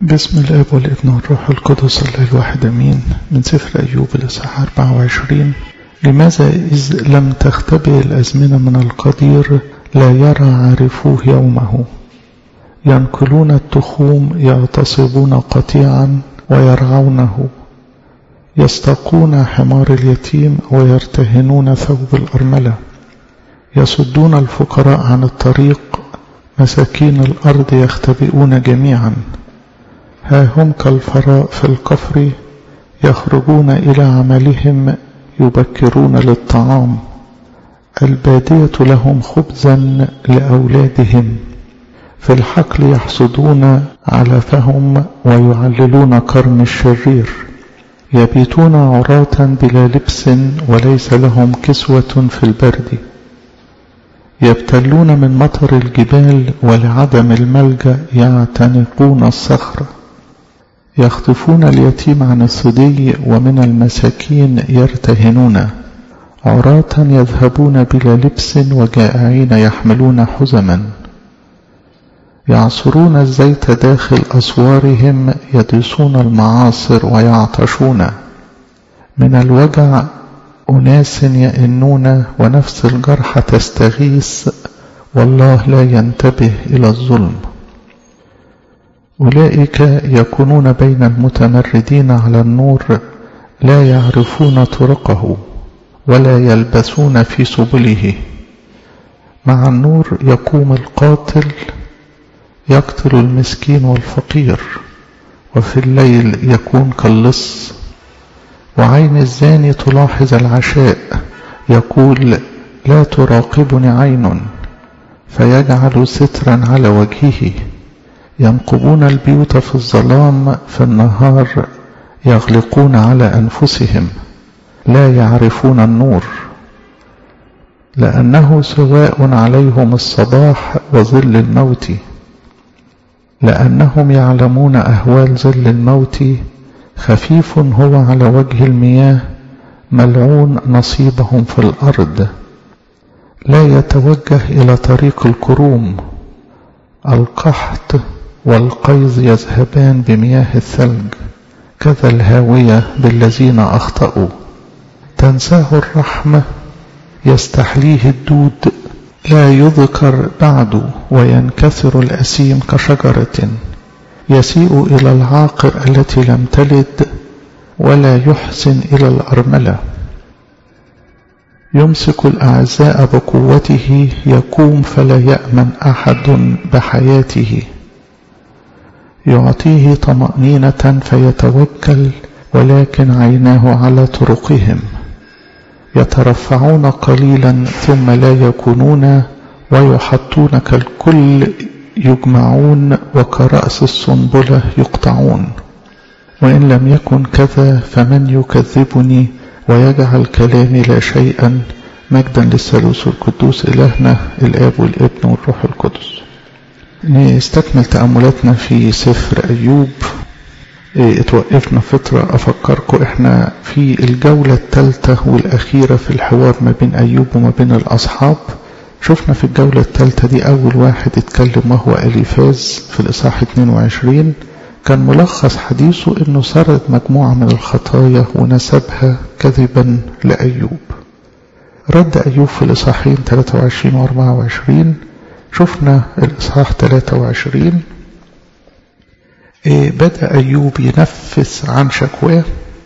بسم الاب والابن والروح القدس الله الواحد امين من سفر ايوب الاصحاح 24 لماذا اذ لم تختبئ الازمنه من القدير لا يرى عارفوه يومه ينقلون التخوم يغتصبون قطيعا ويرعونه يستقون حمار اليتيم ويرتهنون ثوب الارمله يصدون الفقراء عن الطريق مساكين الارض يختبئون جميعا ها هم كالفراء في الكفر يخرجون إلى عملهم يبكرون للطعام البادية لهم خبزا لأولادهم في الحقل يحصدون علفهم ويعللون قرن الشرير يبيتون عراة بلا لبس وليس لهم كسوة في البرد يبتلون من مطر الجبال ولعدم الملجأ يعتنقون الصخر يخطفون اليتيم عن الثدي ومن المساكين يرتهنون عراة يذهبون بلا لبس وجائعين يحملون حزما يعصرون الزيت داخل أسوارهم يدسون المعاصر ويعطشون من الوجع أناس يئنون ونفس الجرح تستغيث والله لا ينتبه إلى الظلم أولئك يكونون بين المتمردين على النور لا يعرفون طرقه ولا يلبسون في سبله مع النور يقوم القاتل يقتل المسكين والفقير وفي الليل يكون كاللص وعين الزاني تلاحظ العشاء يقول لا تراقبني عين فيجعل سترا على وجهه ينقبون البيوت في الظلام في النهار يغلقون على أنفسهم لا يعرفون النور لأنه سواء عليهم الصباح وظل الموت لأنهم يعلمون أهوال ظل الموت خفيف هو على وجه المياه ملعون نصيبهم في الأرض لا يتوجه إلى طريق الكروم القحط والقيظ يذهبان بمياه الثلج كذا الهاوية بالذين أخطأوا تنساه الرحمة يستحليه الدود لا يذكر بعد وينكسر الأسيم كشجرة يسيء إلى العاقر التي لم تلد ولا يحسن إلى الأرملة يمسك الأعزاء بقوته يقوم فلا يأمن أحد بحياته يعطيه طمأنينة فيتوكل ولكن عيناه على طرقهم يترفعون قليلا ثم لا يكونون ويحطون كالكل يجمعون وكرأس السنبلة يقطعون وإن لم يكن كذا فمن يكذبني ويجعل كلامي لا شيئا مجدا للثالوث القدوس إلهنا الآب والابن والروح القدس نستكمل تأملاتنا في سفر أيوب اتوقفنا فترة أفكركم إحنا في الجولة الثالثة والأخيرة في الحوار ما بين أيوب وما بين الأصحاب شفنا في الجولة الثالثة دي أول واحد اتكلم وهو أليفاز في الإصحاح 22 كان ملخص حديثه إنه سرد مجموعة من الخطايا ونسبها كذبا لأيوب رد أيوب في الإصحاحين 23 و 24 شفنا الإصحاح 23 بدأ أيوب ينفس عن شكواه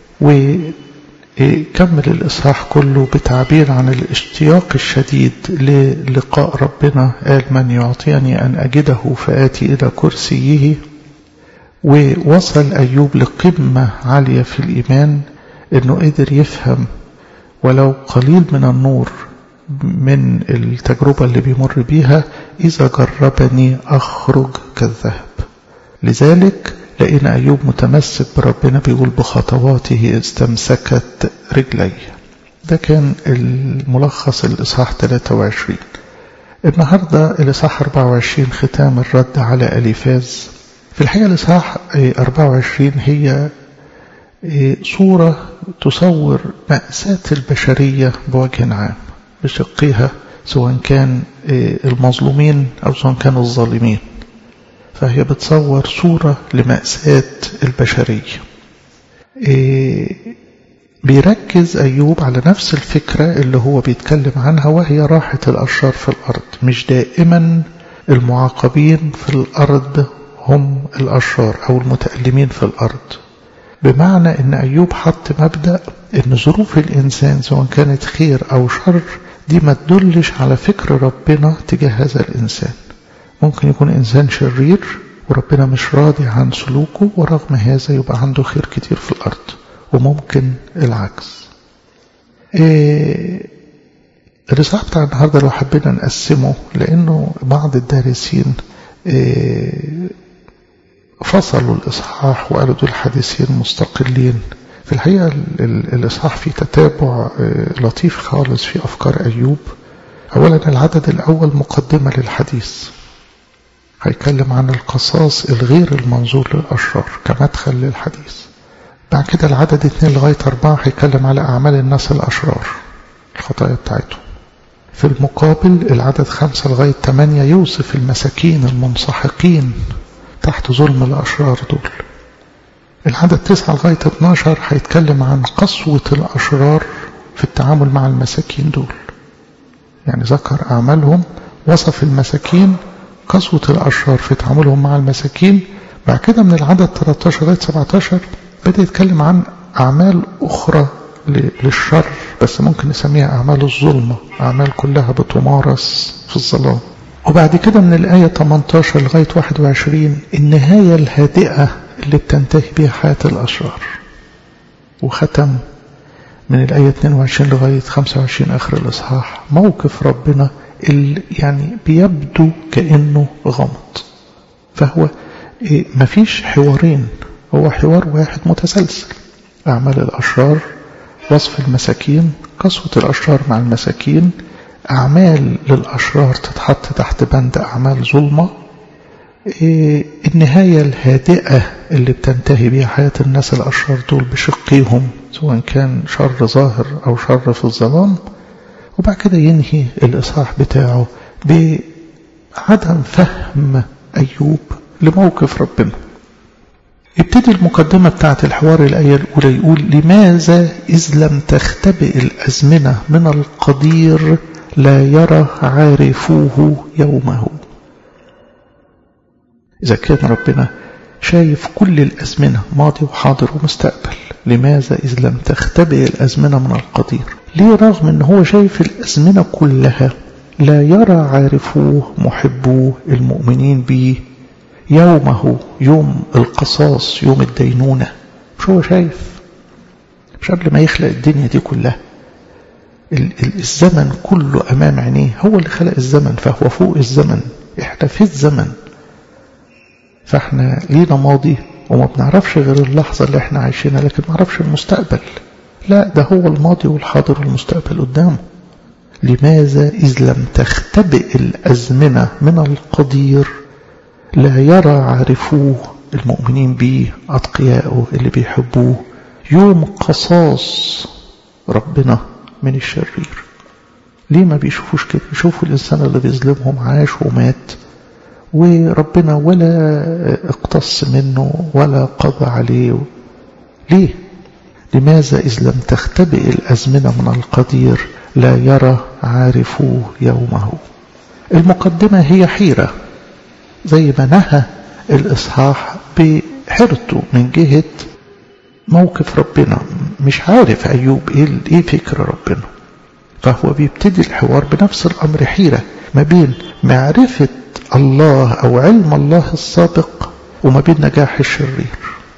وكمل الإصحاح كله بتعبير عن الاشتياق الشديد للقاء ربنا قال من يعطيني أن أجده فآتي إلى كرسيه ووصل أيوب لقمة عالية في الإيمان أنه قدر يفهم ولو قليل من النور من التجربة اللي بيمر بيها إذا جربني أخرج كالذهب لذلك لقينا أيوب متمسك بربنا بيقول بخطواته استمسكت رجلي ده كان الملخص الإصحاح 23 النهاردة الإصحاح 24 ختام الرد على أليفاز في الحقيقة الإصحاح 24 هي صورة تصور مأساة البشرية بوجه عام بشقها سواء كان المظلومين أو سواء كانوا الظالمين فهي بتصور صورة لمأساة البشرية إيه بيركز أيوب على نفس الفكرة اللي هو بيتكلم عنها وهي راحة الأشرار في الأرض مش دائما المعاقبين في الأرض هم الأشرار أو المتألمين في الأرض بمعنى أن أيوب حط مبدأ أن ظروف الإنسان سواء كانت خير أو شر دي ما تدلش على فكر ربنا تجاه هذا الإنسان ممكن يكون إنسان شرير وربنا مش راضي عن سلوكه ورغم هذا يبقى عنده خير كتير في الأرض وممكن العكس إيه الرسالة بتاع النهاردة لو حبينا نقسمه لأنه بعض الدارسين إيه فصلوا الإصحاح وقالوا دول حديثين مستقلين في الحقيقة الإصحاح فيه تتابع لطيف خالص في أفكار أيوب أولا العدد الأول مقدمة للحديث هيتكلم عن القصاص الغير المنظور للأشرار كمدخل للحديث بعد كده العدد اتنين لغاية أربعة هيتكلم على أعمال الناس الأشرار الخطايا بتاعتهم في المقابل العدد خمسة لغاية تمانية يوصف المساكين المنسحقين تحت ظلم الأشرار دول العدد تسعة لغاية 12 هيتكلم عن قسوة الأشرار في التعامل مع المساكين دول يعني ذكر أعمالهم وصف المساكين قسوة الأشرار في تعاملهم مع المساكين بعد كده من العدد 13 لغاية 17 بدأ يتكلم عن أعمال أخرى للشر بس ممكن نسميها أعمال الظلمة أعمال كلها بتمارس في الظلام وبعد كده من الآية 18 لغاية 21 النهاية الهادئة اللي بتنتهي بها حياة الأشرار وختم من الآية 22 لغاية 25 آخر الإصحاح موقف ربنا اللي يعني بيبدو كأنه غمض فهو إيه مفيش حوارين هو حوار واحد متسلسل أعمال الأشرار وصف المساكين قسوة الأشرار مع المساكين أعمال للأشرار تتحط تحت بند أعمال ظلمة إيه النهاية الهادئة اللي بتنتهي بها حياة الناس الأشرار دول بشقيهم سواء كان شر ظاهر أو شر في الظلام وبعد كده ينهي الإصحاح بتاعه بعدم فهم أيوب لموقف ربنا ابتدي المقدمة بتاعت الحوار الآية الأولى يقول لماذا إذ لم تختبئ الأزمنة من القدير لا يرى عارفوه يومه إذا كان ربنا شايف كل الأزمنة ماضي وحاضر ومستقبل لماذا إذ لم تختبئ الأزمنة من القدير ليه رغم أن هو شايف الأزمنة كلها لا يرى عارفوه محبوه المؤمنين به يومه يوم القصاص يوم الدينونة مش هو شايف مش قبل ما يخلق الدنيا دي كلها الزمن كله أمام عينيه هو اللي خلق الزمن فهو فوق الزمن احنا في الزمن فاحنا لينا ماضي وما بنعرفش غير اللحظة اللي احنا عايشينها لكن ما نعرفش المستقبل لا ده هو الماضي والحاضر والمستقبل قدامه لماذا إذ لم تختبئ الأزمنة من القدير لا يرى عارفوه المؤمنين به أتقياءه اللي بيحبوه يوم قصاص ربنا من الشرير ليه ما بيشوفوش كده يشوفوا الإنسان اللي بيظلمهم عاش ومات وربنا ولا اقتص منه ولا قضى عليه ليه لماذا إذ لم تختبئ الأزمنة من القدير لا يرى عارفوه يومه المقدمة هي حيرة زي ما نهى الإصحاح بحيرته من جهة موقف ربنا مش عارف أيوب إيه, إيه فكر ربنا فهو بيبتدي الحوار بنفس الأمر حيرة ما بين معرفة الله أو علم الله السابق وما بين نجاح الشرير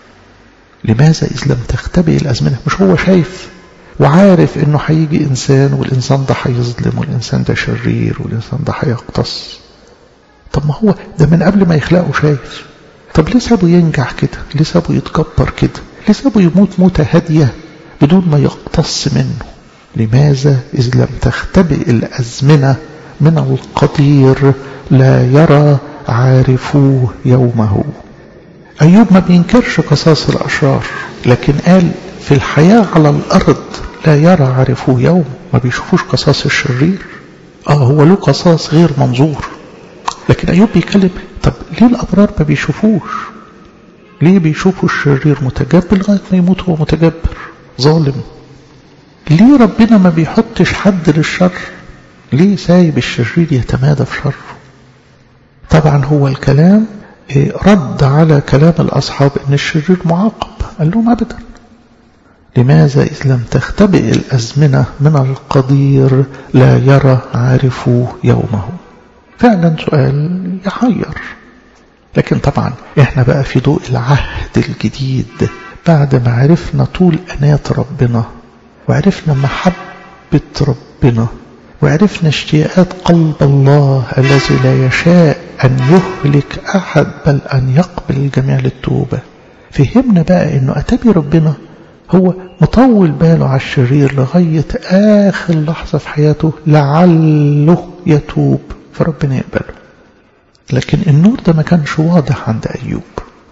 لماذا إذ لم تختبئ الأزمنة مش هو شايف وعارف انه هيجي انسان والانسان ده هيظلم والانسان ده شرير والانسان ده هيقتص طب ما هو ده من قبل ما يخلقه شايف طب ليه سابه ينجح كده ليه سابه يتكبر كده ليه سابه يموت موتة هادية بدون ما يقتص منه لماذا إذ لم تختبئ الأزمنة من القدير لا يرى عارفوه يومه أيوب ما بينكرش قصاص الأشرار لكن قال في الحياة على الأرض لا يرى عارفوه يوم ما بيشوفوش قصاص الشرير آه هو له قصاص غير منظور لكن أيوب بيتكلم طب ليه الأبرار ما بيشوفوش ليه بيشوفوا الشرير متجبر لغاية ما يموت هو متجبر ظالم ليه ربنا ما بيحطش حد للشر ليه سايب الشرير يتمادى في شره طبعا هو الكلام رد على كلام الأصحاب أن الشرير معاقب قال لهم أبدا لماذا إذ لم تختبئ الأزمنة من القدير لا يرى عارفه يومه فعلا سؤال يحير لكن طبعا احنا بقى في ضوء العهد الجديد بعد ما عرفنا طول أنات ربنا وعرفنا محبة ربنا وعرفنا اشتياقات قلب الله الذي لا يشاء أن يهلك أحد بل أن يقبل الجميع للتوبة فهمنا بقى أنه أتبي ربنا هو مطول باله على الشرير لغاية آخر لحظة في حياته لعله يتوب فربنا يقبله لكن النور ده ما كانش واضح عند أيوب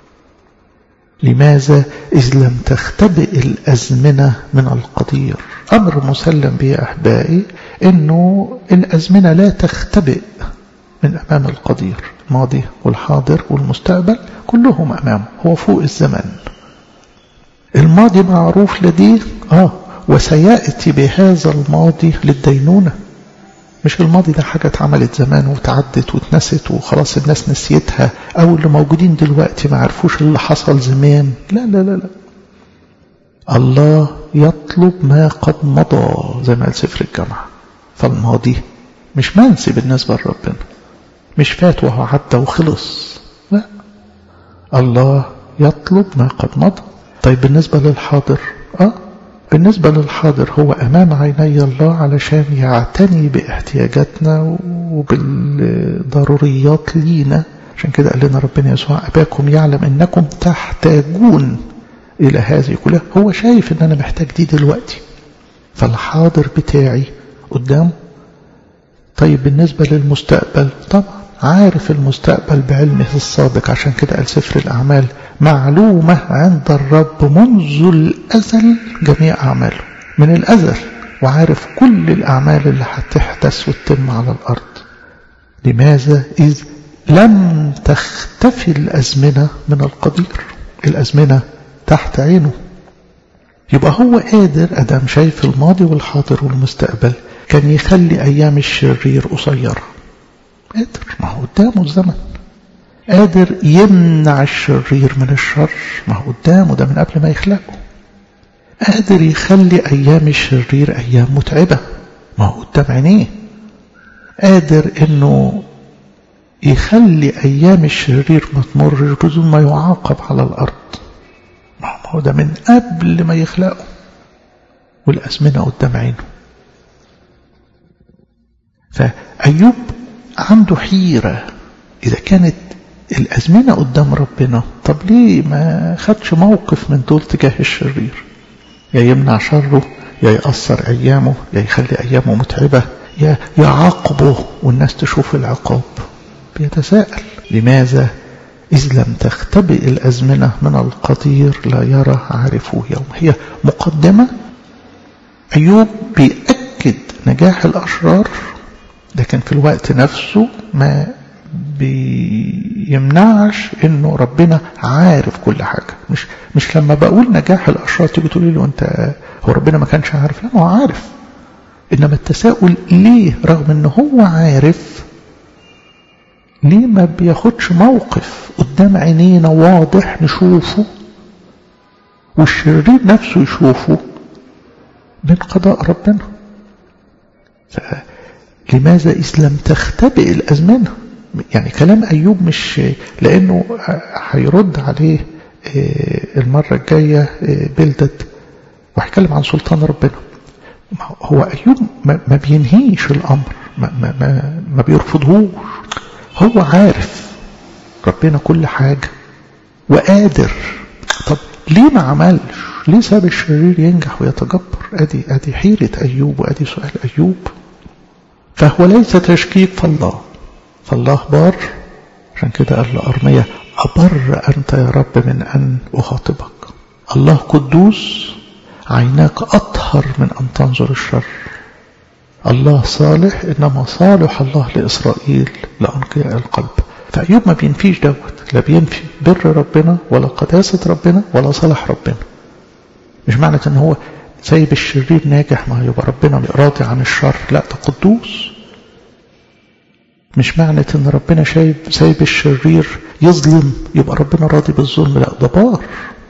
لماذا إذ لم تختبئ الأزمنة من القدير أمر مسلم به أحبائي أنه الأزمنة لا تختبئ من أمام القدير الماضي والحاضر والمستقبل كلهم أمامه هو فوق الزمن الماضي معروف لديه آه وسيأتي بهذا الماضي للدينونة مش الماضي ده حاجة اتعملت زمان وتعدت واتنست وخلاص الناس نسيتها أو اللي موجودين دلوقتي ما عرفوش اللي حصل زمان لا لا لا لا الله يطلب ما قد مضى زي ما قال سفر الجامعة فالماضي مش منسي بالنسبة لربنا مش فات وهو عدى وخلص لا الله يطلب ما قد مضى طيب بالنسبة للحاضر اه بالنسبة للحاضر هو أمام عيني الله علشان يعتني باحتياجاتنا وبالضروريات لينا عشان كده قال لنا ربنا يسوع أباكم يعلم أنكم تحتاجون إلى هذه كلها هو شايف أن أنا محتاج دي دلوقتي فالحاضر بتاعي قدامه طيب بالنسبة للمستقبل طبعا عارف المستقبل بعلمه السابق عشان كده قال سفر الأعمال معلومة عند الرب منذ الأزل جميع أعماله من الأزل وعارف كل الأعمال اللي هتحدث وتتم على الأرض لماذا إذ لم تختفي الأزمنة من القدير الأزمنة تحت عينه يبقى هو قادر أدام شايف الماضي والحاضر والمستقبل كان يخلي أيام الشرير قصيرة قادر ما هو قدامه الزمن قادر يمنع الشرير من الشر ما هو قدامه ده من قبل ما يخلقه قادر يخلي أيام الشرير أيام متعبة ما هو قدام عينيه قادر إنه يخلي أيام الشرير ما تمرش بدون ما يعاقب على الأرض ما هو ده من قبل ما يخلقه والأزمنة قدام عينه فأيوب عنده حيرة إذا كانت الأزمنة قدام ربنا طب ليه ما خدش موقف من دول تجاه الشرير يا يمنع شره يا يأثر أيامه يا يخلي أيامه متعبة يا يعاقبه والناس تشوف العقاب بيتساءل لماذا إذ لم تختبئ الأزمنة من القدير لا يرى عارفه يوم هي مقدمة أيوب بيأكد نجاح الأشرار لكن في الوقت نفسه ما بيمنعش انه ربنا عارف كل حاجة مش مش لما بقول نجاح الاشرار تيجي تقولي له انت هو ربنا ما كانش عارف لا ما هو عارف انما التساؤل ليه رغم ان هو عارف ليه ما بياخدش موقف قدام عينينا واضح نشوفه والشرير نفسه يشوفه من قضاء ربنا لماذا إذ لم تختبئ الأزمنة يعني كلام أيوب مش لأنه هيرد عليه المرة الجاية بلدت وهيتكلم عن سلطان ربنا هو أيوب ما بينهيش الأمر ما, ما, ما, ما بيرفضهوش هو عارف ربنا كل حاجة وقادر طب ليه ما عملش ليه ساب الشرير ينجح ويتجبر ادي ادي حيرة ايوب وادي سؤال ايوب فهو ليس تشكيك في الله فالله بار عشان كده قال لأرمية أبر أنت يا رب من أن أخاطبك الله قدوس عيناك أطهر من أن تنظر الشر الله صالح إنما صالح الله لإسرائيل لأنقياء القلب فأيوب ما بينفيش دوت لا بينفي بر ربنا ولا قداسة ربنا ولا صلاح ربنا مش معنى ان هو سايب الشرير ناجح ما يبقى ربنا راضي عن الشر لا ده قدوس مش معنى ان ربنا شايب سايب الشرير يظلم يبقى ربنا راضي بالظلم لا ده بار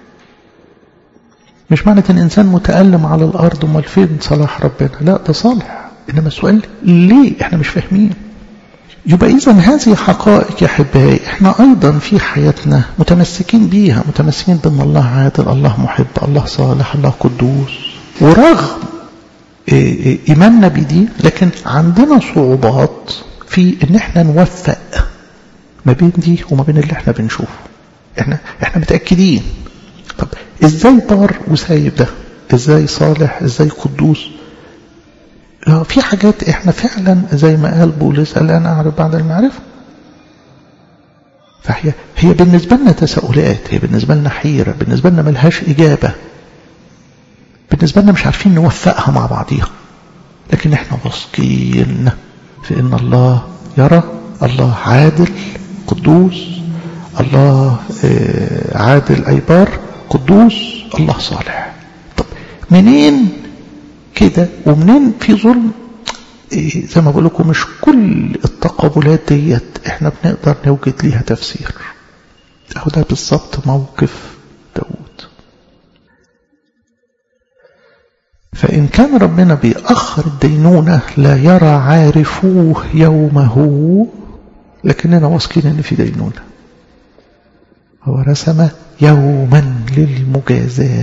مش معنى ان انسان متألم على الارض امال فين صلاح ربنا لا ده صالح انما السؤال ليه احنا مش فاهمين يبقى اذا هذه حقائق يا احبائي احنا ايضا في حياتنا متمسكين بيها متمسكين بان الله عادل الله محب الله صالح الله قدوس ورغم ايماننا بدي لكن عندنا صعوبات في ان احنا نوفق ما بين دي وما بين اللي احنا بنشوفه احنا احنا متاكدين طب ازاي بار وسايب ده ازاي صالح ازاي قدوس في حاجات احنا فعلا زي ما قال بولس الان اعرف بعد المعرفه فهي هي بالنسبه لنا تساؤلات هي بالنسبه لنا حيره بالنسبه لنا ملهاش اجابه بالنسبه لنا مش عارفين نوفقها مع بعضيها لكن احنا واثقين في ان الله يرى الله عادل قدوس الله عادل اي بار قدوس الله صالح طب منين كده ومنين في ظلم إيه زي ما بقول لكم مش كل التقابلات ديت احنا بنقدر نوجد ليها تفسير اهو ده بالظبط موقف داود فإن كان ربنا بيأخر الدينونة لا يرى عارفوه يومه لكننا واثقين ان في دينونة هو رسم يوما للمجازاه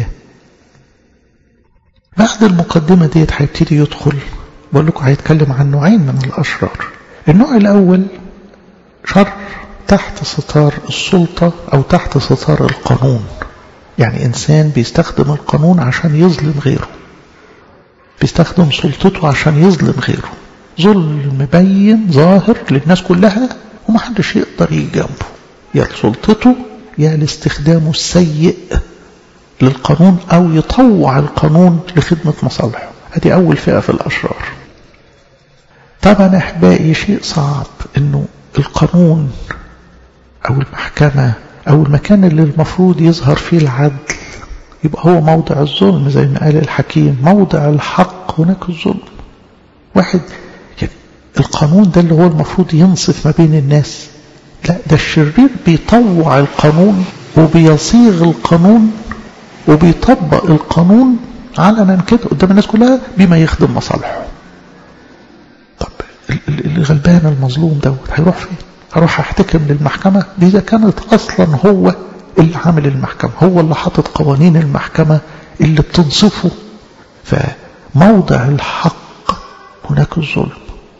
بعد المقدمة ديت هيبتدي يدخل بقول لكم هيتكلم عن نوعين من الأشرار النوع الأول شر تحت ستار السلطة أو تحت ستار القانون يعني إنسان بيستخدم القانون عشان يظلم غيره بيستخدم سلطته عشان يظلم غيره ظلم مبين ظاهر للناس كلها ومحدش يقدر يجي جنبه يا سلطته يا لاستخدامه السيء للقانون أو يطوع القانون لخدمة مصالحه هذه أول فئة في الأشرار طبعا أحبائي شيء صعب أنه القانون أو المحكمة أو المكان اللي المفروض يظهر فيه العدل يبقى هو موضع الظلم زي ما قال الحكيم موضع الحق هناك الظلم واحد يعني القانون ده اللي هو المفروض ينصف ما بين الناس لا ده الشرير بيطوع القانون وبيصيغ القانون وبيطبق القانون علنا كده قدام الناس كلها بما يخدم مصالحه طب الغلبان المظلوم دوت هيروح فين هروح احتكم للمحكمة دي إذا كانت أصلا هو اللي عامل المحكمة هو اللي حاطط قوانين المحكمة اللي بتنصفه فموضع الحق هناك الظلم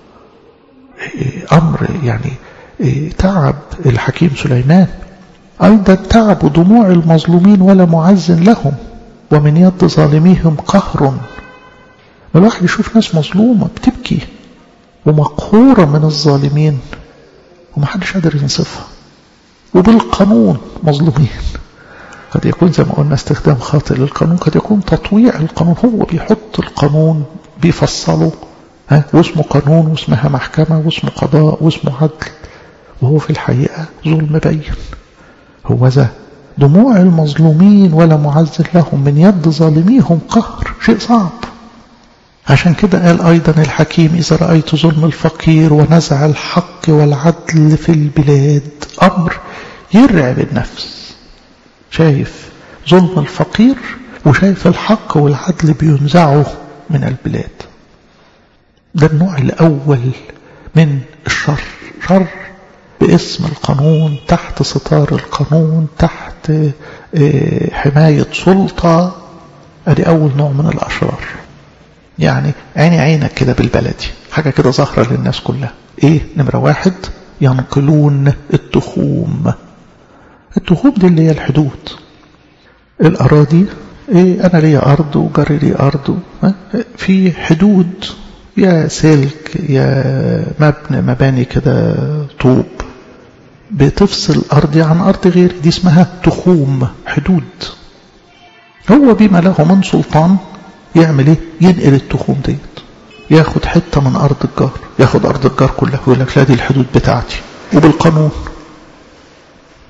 أمر يعني تعب الحكيم سليمان أيضا تعب دموع المظلومين ولا معز لهم ومن يد ظالميهم قهر الواحد يشوف ناس مظلومة بتبكي ومقهورة من الظالمين ومحدش قادر ينصفها وبالقانون مظلومين قد يكون زي ما قلنا استخدام خاطئ للقانون قد يكون تطويع القانون هو بيحط القانون بيفصله ها واسمه قانون واسمها محكمة واسمه قضاء واسمه عدل وهو في الحقيقة ظلم بين هو ذا دموع المظلومين ولا معز لهم من يد ظالميهم قهر شيء صعب عشان كده قال أيضا الحكيم إذا رأيت ظلم الفقير ونزع الحق والعدل في البلاد أمر يرعب النفس شايف ظلم الفقير وشايف الحق والعدل بينزعه من البلاد ده النوع الأول من الشر شر باسم القانون تحت ستار القانون تحت حماية سلطة ادي أول نوع من الأشرار يعني عيني عينك كده بالبلدي حاجة كده ظاهرة للناس كلها ايه نمرة واحد ينقلون التخوم التخوم دي اللي هي الحدود الأراضي ايه أنا ليا أرض وجاري لي أرض في حدود يا سلك يا مبنى مباني كده طوب بتفصل أرضي عن أرض غيري دي اسمها تخوم حدود هو بما له من سلطان يعمل ايه ينقل التخوم ديت ياخد حتة من أرض الجار ياخد أرض الجار كلها ويقول لك لا دي الحدود بتاعتي وبالقانون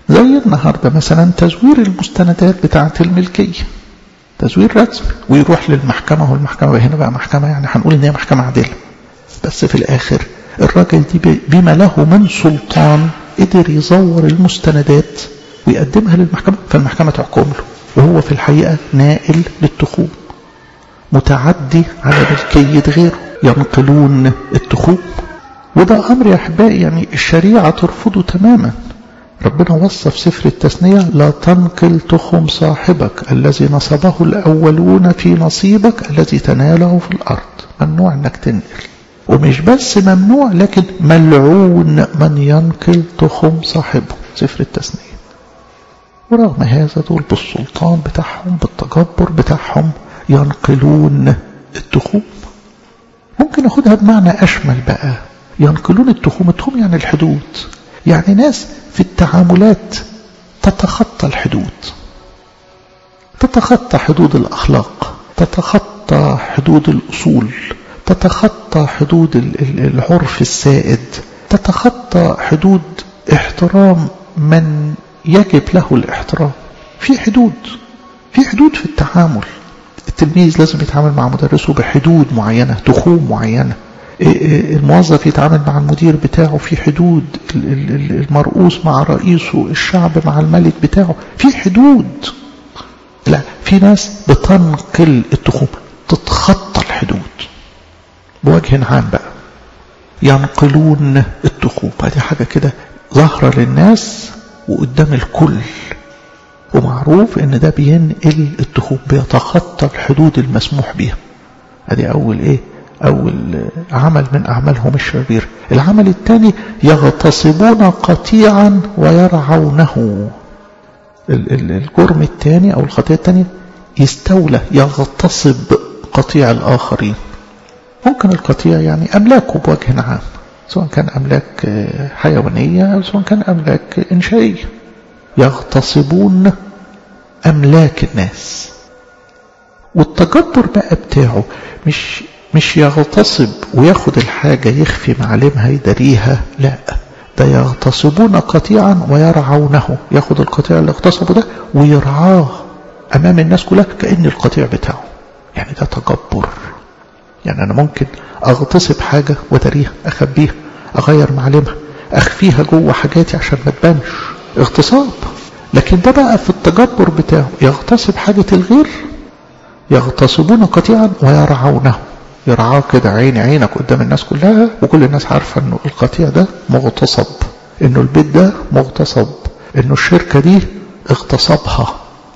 زي النهاردة مثلا تزوير المستندات بتاعة الملكية تزوير رسمي ويروح للمحكمة والمحكمة هنا بقى محكمة يعني هنقول ان هي محكمة عادلة بس في الاخر الراجل دي بما له من سلطان قدر يزور المستندات ويقدمها للمحكمة فالمحكمة تحكم له وهو في الحقيقة نائل للتخوم متعدي على ملكية غيره ينقلون التخوم وده أمر يا أحبائي يعني الشريعة ترفضه تماما ربنا وصف سفر التثنية لا تنقل تخم صاحبك الذي نصبه الأولون في نصيبك الذي تناله في الأرض ممنوع أنك تنقل ومش بس ممنوع لكن ملعون من ينقل تخم صاحبه سفر التثنية ورغم هذا دول بالسلطان بتاعهم بالتجبر بتاعهم ينقلون التخوم ممكن أخدها بمعنى أشمل بقى ينقلون التخوم التخوم يعني الحدود يعني ناس في التعاملات تتخطى الحدود تتخطى حدود الأخلاق تتخطى حدود الأصول تتخطى حدود العرف السائد تتخطى حدود احترام من يجب له الاحترام في حدود في حدود في التعامل التلميذ لازم يتعامل مع مدرسه بحدود معينة تخوم معينة الموظف يتعامل مع المدير بتاعه في حدود المرؤوس مع رئيسه الشعب مع الملك بتاعه في حدود لا في ناس بتنقل التخوم تتخطى الحدود بوجه عام بقى ينقلون التخوم هذه حاجة كده ظاهرة للناس وقدام الكل ومعروف ان ده بينقل التخوم بيتخطى الحدود المسموح بها ادي اول ايه اول عمل من اعمالهم الشرير العمل الثاني يغتصبون قطيعا ويرعونه الجرم الثاني او الخطيئة الثانية يستولى يغتصب قطيع الاخرين ممكن القطيع يعني املاكه بوجه عام سواء كان املاك حيوانية او سواء كان املاك انشائية يغتصبون أملاك الناس والتجبر بقى بتاعه مش مش يغتصب وياخد الحاجة يخفي معالمها يداريها لا ده يغتصبون قطيعا ويرعونه ياخد القطيع اللي اغتصبه ده ويرعاه أمام الناس كلها كأن القطيع بتاعه يعني ده تجبر يعني أنا ممكن أغتصب حاجة وداريها أخبيها أغير معالمها أخفيها جوه حاجاتي عشان ما تبانش اغتصاب لكن ده بقى في التجبر بتاعه يغتصب حاجة الغير يغتصبون قطيعا ويرعونه يرعاه كده عيني عينك قدام الناس كلها وكل الناس عارفة انه القطيع ده مغتصب انه البيت ده مغتصب انه الشركة دي اغتصبها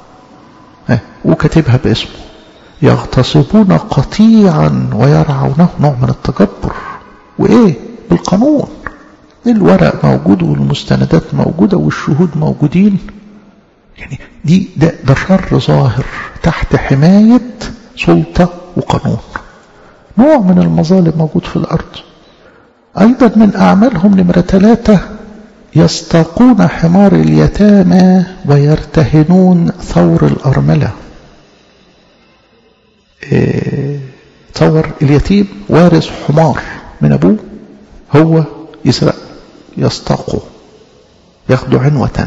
وكاتبها باسمه يغتصبون قطيعا ويرعونه نوع من التجبر وايه بالقانون الورق موجود والمستندات موجودة والشهود موجودين يعني دي ده, ده شر ظاهر تحت حماية سلطة وقانون نوع من المظالم موجود في الأرض أيضا من أعمالهم نمرة ثلاثة يستاقون حمار اليتامى ويرتهنون ثور الأرملة إيه ثور اليتيم وارث حمار من أبوه هو يسرق يستاقوا ياخدوا عنوة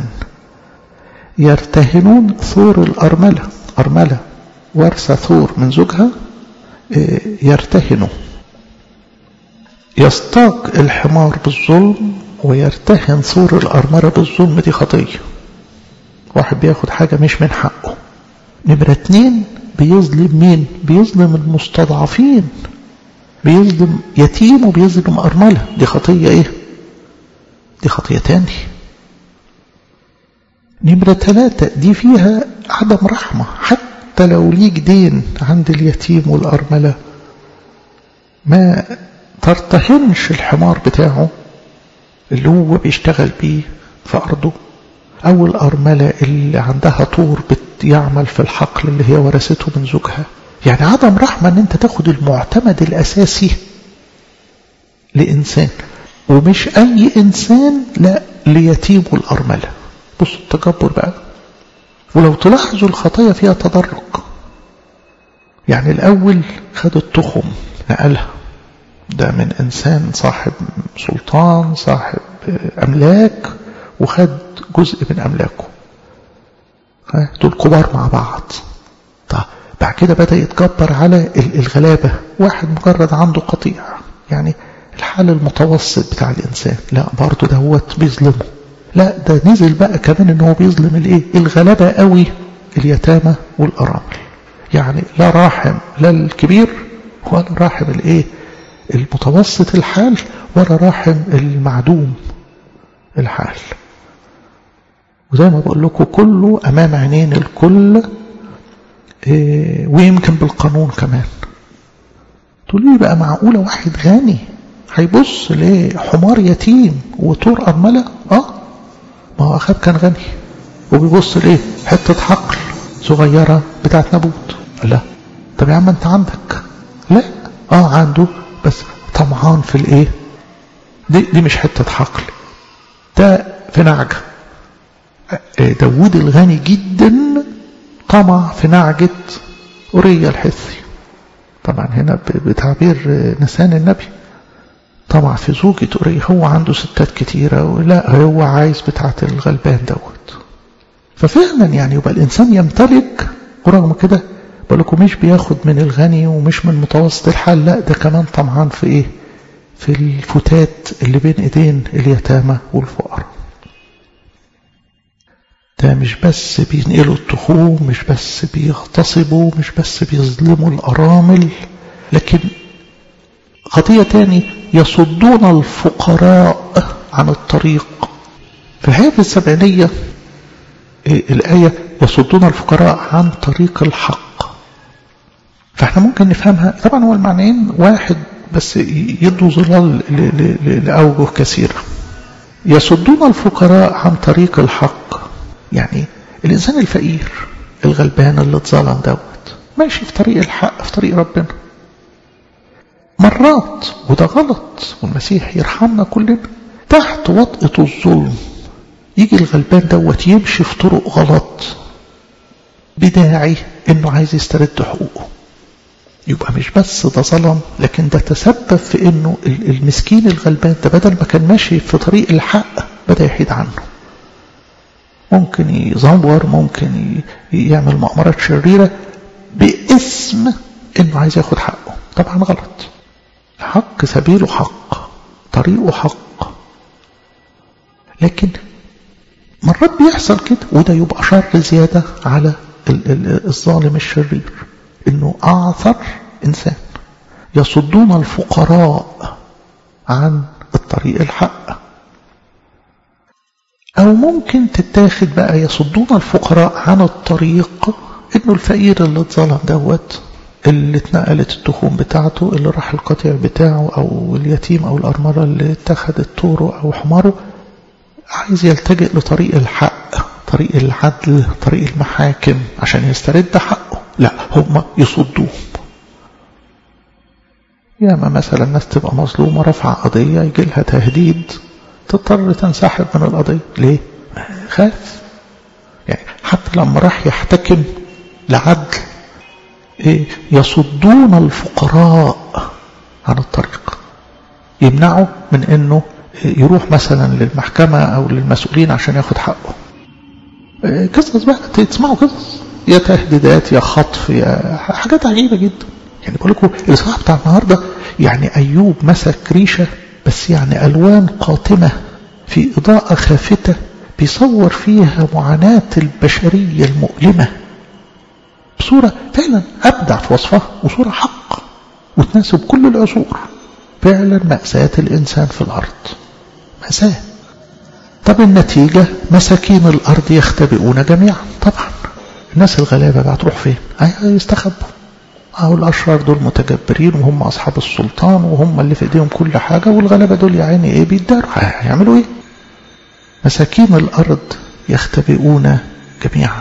يرتهنون ثور الأرملة أرملة وارثة ثور من زوجها يرتهنوا يستاق الحمار بالظلم ويرتهن ثور الأرملة بالظلم دي خطية واحد بياخد حاجة مش من حقه نمرة اتنين بيظلم مين بيظلم المستضعفين بيظلم يتيم وبيظلم أرملة دي خطية ايه دي خطية تاني نمرة ثلاثة دي فيها عدم رحمة حتى لو ليك دين عند اليتيم والأرملة ما ترتهنش الحمار بتاعه اللي هو بيشتغل بيه في أرضه أو الأرملة اللي عندها طور بيعمل في الحقل اللي هي ورثته من زوجها يعني عدم رحمة ان انت تاخد المعتمد الأساسي لإنسان ومش أي إنسان لا ليتيم والأرملة بصوا التجبر بقى ولو تلاحظوا الخطايا فيها تدرج يعني الأول خد التخم نقلها ده من إنسان صاحب سلطان صاحب أملاك وخد جزء من أملاكه دول كبار مع بعض طيب بعد كده بدأ يتجبر على الغلابة واحد مجرد عنده قطيع يعني الحال المتوسط بتاع الإنسان لا برضه دوت بيظلمه لا ده نزل بقى كمان ان هو بيظلم الايه الغلابة قوي اليتامى والأرامل يعني لا راحم لا الكبير ولا راحم الايه المتوسط الحال ولا راحم المعدوم الحال وزي ما بقول لكم كله أمام عينين الكل إيه ويمكن بالقانون كمان تقول لي بقى معقولة واحد غني هيبص لحمار يتيم وطور أرملة اه ما هو أخاب كان غني وبيبص لإيه حتة حقل صغيرة بتاعت نابوت لا طب يا عم انت عندك لا اه عنده بس طمعان في الايه دي, دي مش حتة حقل ده في نعجة داود الغني جدا طمع في نعجة أوريا الحثي طبعا هنا بتعبير نسان النبي طمع في زوجة أوريا هو عنده ستات كتيرة لا هو عايز بتاعة الغلبان دوت ففعلا يعني يبقى الإنسان يمتلك ورغم كده بالكم مش بياخد من الغني ومش من متوسط الحال لا ده كمان طمعان في ايه في الفتات اللي بين ايدين اليتامى والفقراء ده مش بس بينقلوا التخوم مش بس بيغتصبوا مش بس بيظلموا الأرامل لكن خطية تاني يصدون الفقراء عن الطريق في هذه السبعينية الآية يصدون الفقراء عن طريق الحق فاحنا ممكن نفهمها طبعا هو المعنيين واحد بس يدوا ظلال لأوجه كثيرة يصدون الفقراء عن طريق الحق يعني الإنسان الفقير الغلبان اللي اتظلم دوت ماشي في طريق الحق في طريق ربنا مرات وده غلط والمسيح يرحمنا كلنا تحت وطئة الظلم يجي الغلبان دوت يمشي في طرق غلط بداعي انه عايز يسترد حقوقه يبقى مش بس ده ظلم لكن ده تسبب في انه المسكين الغلبان ده بدل ما كان ماشي في طريق الحق بدا يحيد عنه ممكن يزور ممكن يعمل مؤامرات شريرة باسم انه عايز ياخد حقه طبعا غلط حق سبيله حق طريقه حق لكن مرات بيحصل كده وده يبقى شر زيادة على الظالم الشرير انه اعثر انسان يصدون الفقراء عن الطريق الحق او ممكن تتاخد بقى يصدون الفقراء عن الطريق انه الفقير اللي اتظلم دوت اللي اتنقلت التخوم بتاعته اللي راح القطيع بتاعه او اليتيم او الارمله اللي اتخذت طوره او حماره عايز يلتجئ لطريق الحق طريق العدل طريق المحاكم عشان يسترد حقه لا هم يصدوهم ياما مثلا الناس تبقى مظلومة رفع قضية يجي لها تهديد تضطر تنسحب من القضية ليه؟ خاف يعني حتى لما راح يحتكم لعدل إيه يصدون الفقراء عن الطريق يمنعوا من انه يروح مثلا للمحكمة او للمسؤولين عشان ياخد حقه قصص بقى تسمعوا قصص يا تهديدات يا خطف يا حاجات عجيبة جدا يعني بقول لكم الإصحاح بتاع النهاردة يعني أيوب مسك ريشة بس يعني ألوان قاتمة في إضاءة خافتة بيصور فيها معاناة البشرية المؤلمة بصورة فعلا أبدع في وصفها وصورة حق وتناسب كل العصور فعلا مأساة الإنسان في الأرض مأساة طب النتيجة مساكين الأرض يختبئون جميعا طبعا الناس الغلابة بقى تروح فين يستخبوا أهو الأشرار دول متجبرين وهم أصحاب السلطان وهم اللي في إيديهم كل حاجة والغلابة دول يا عيني إيه بيداروا هيعملوا إيه مساكين الأرض يختبئون جميعا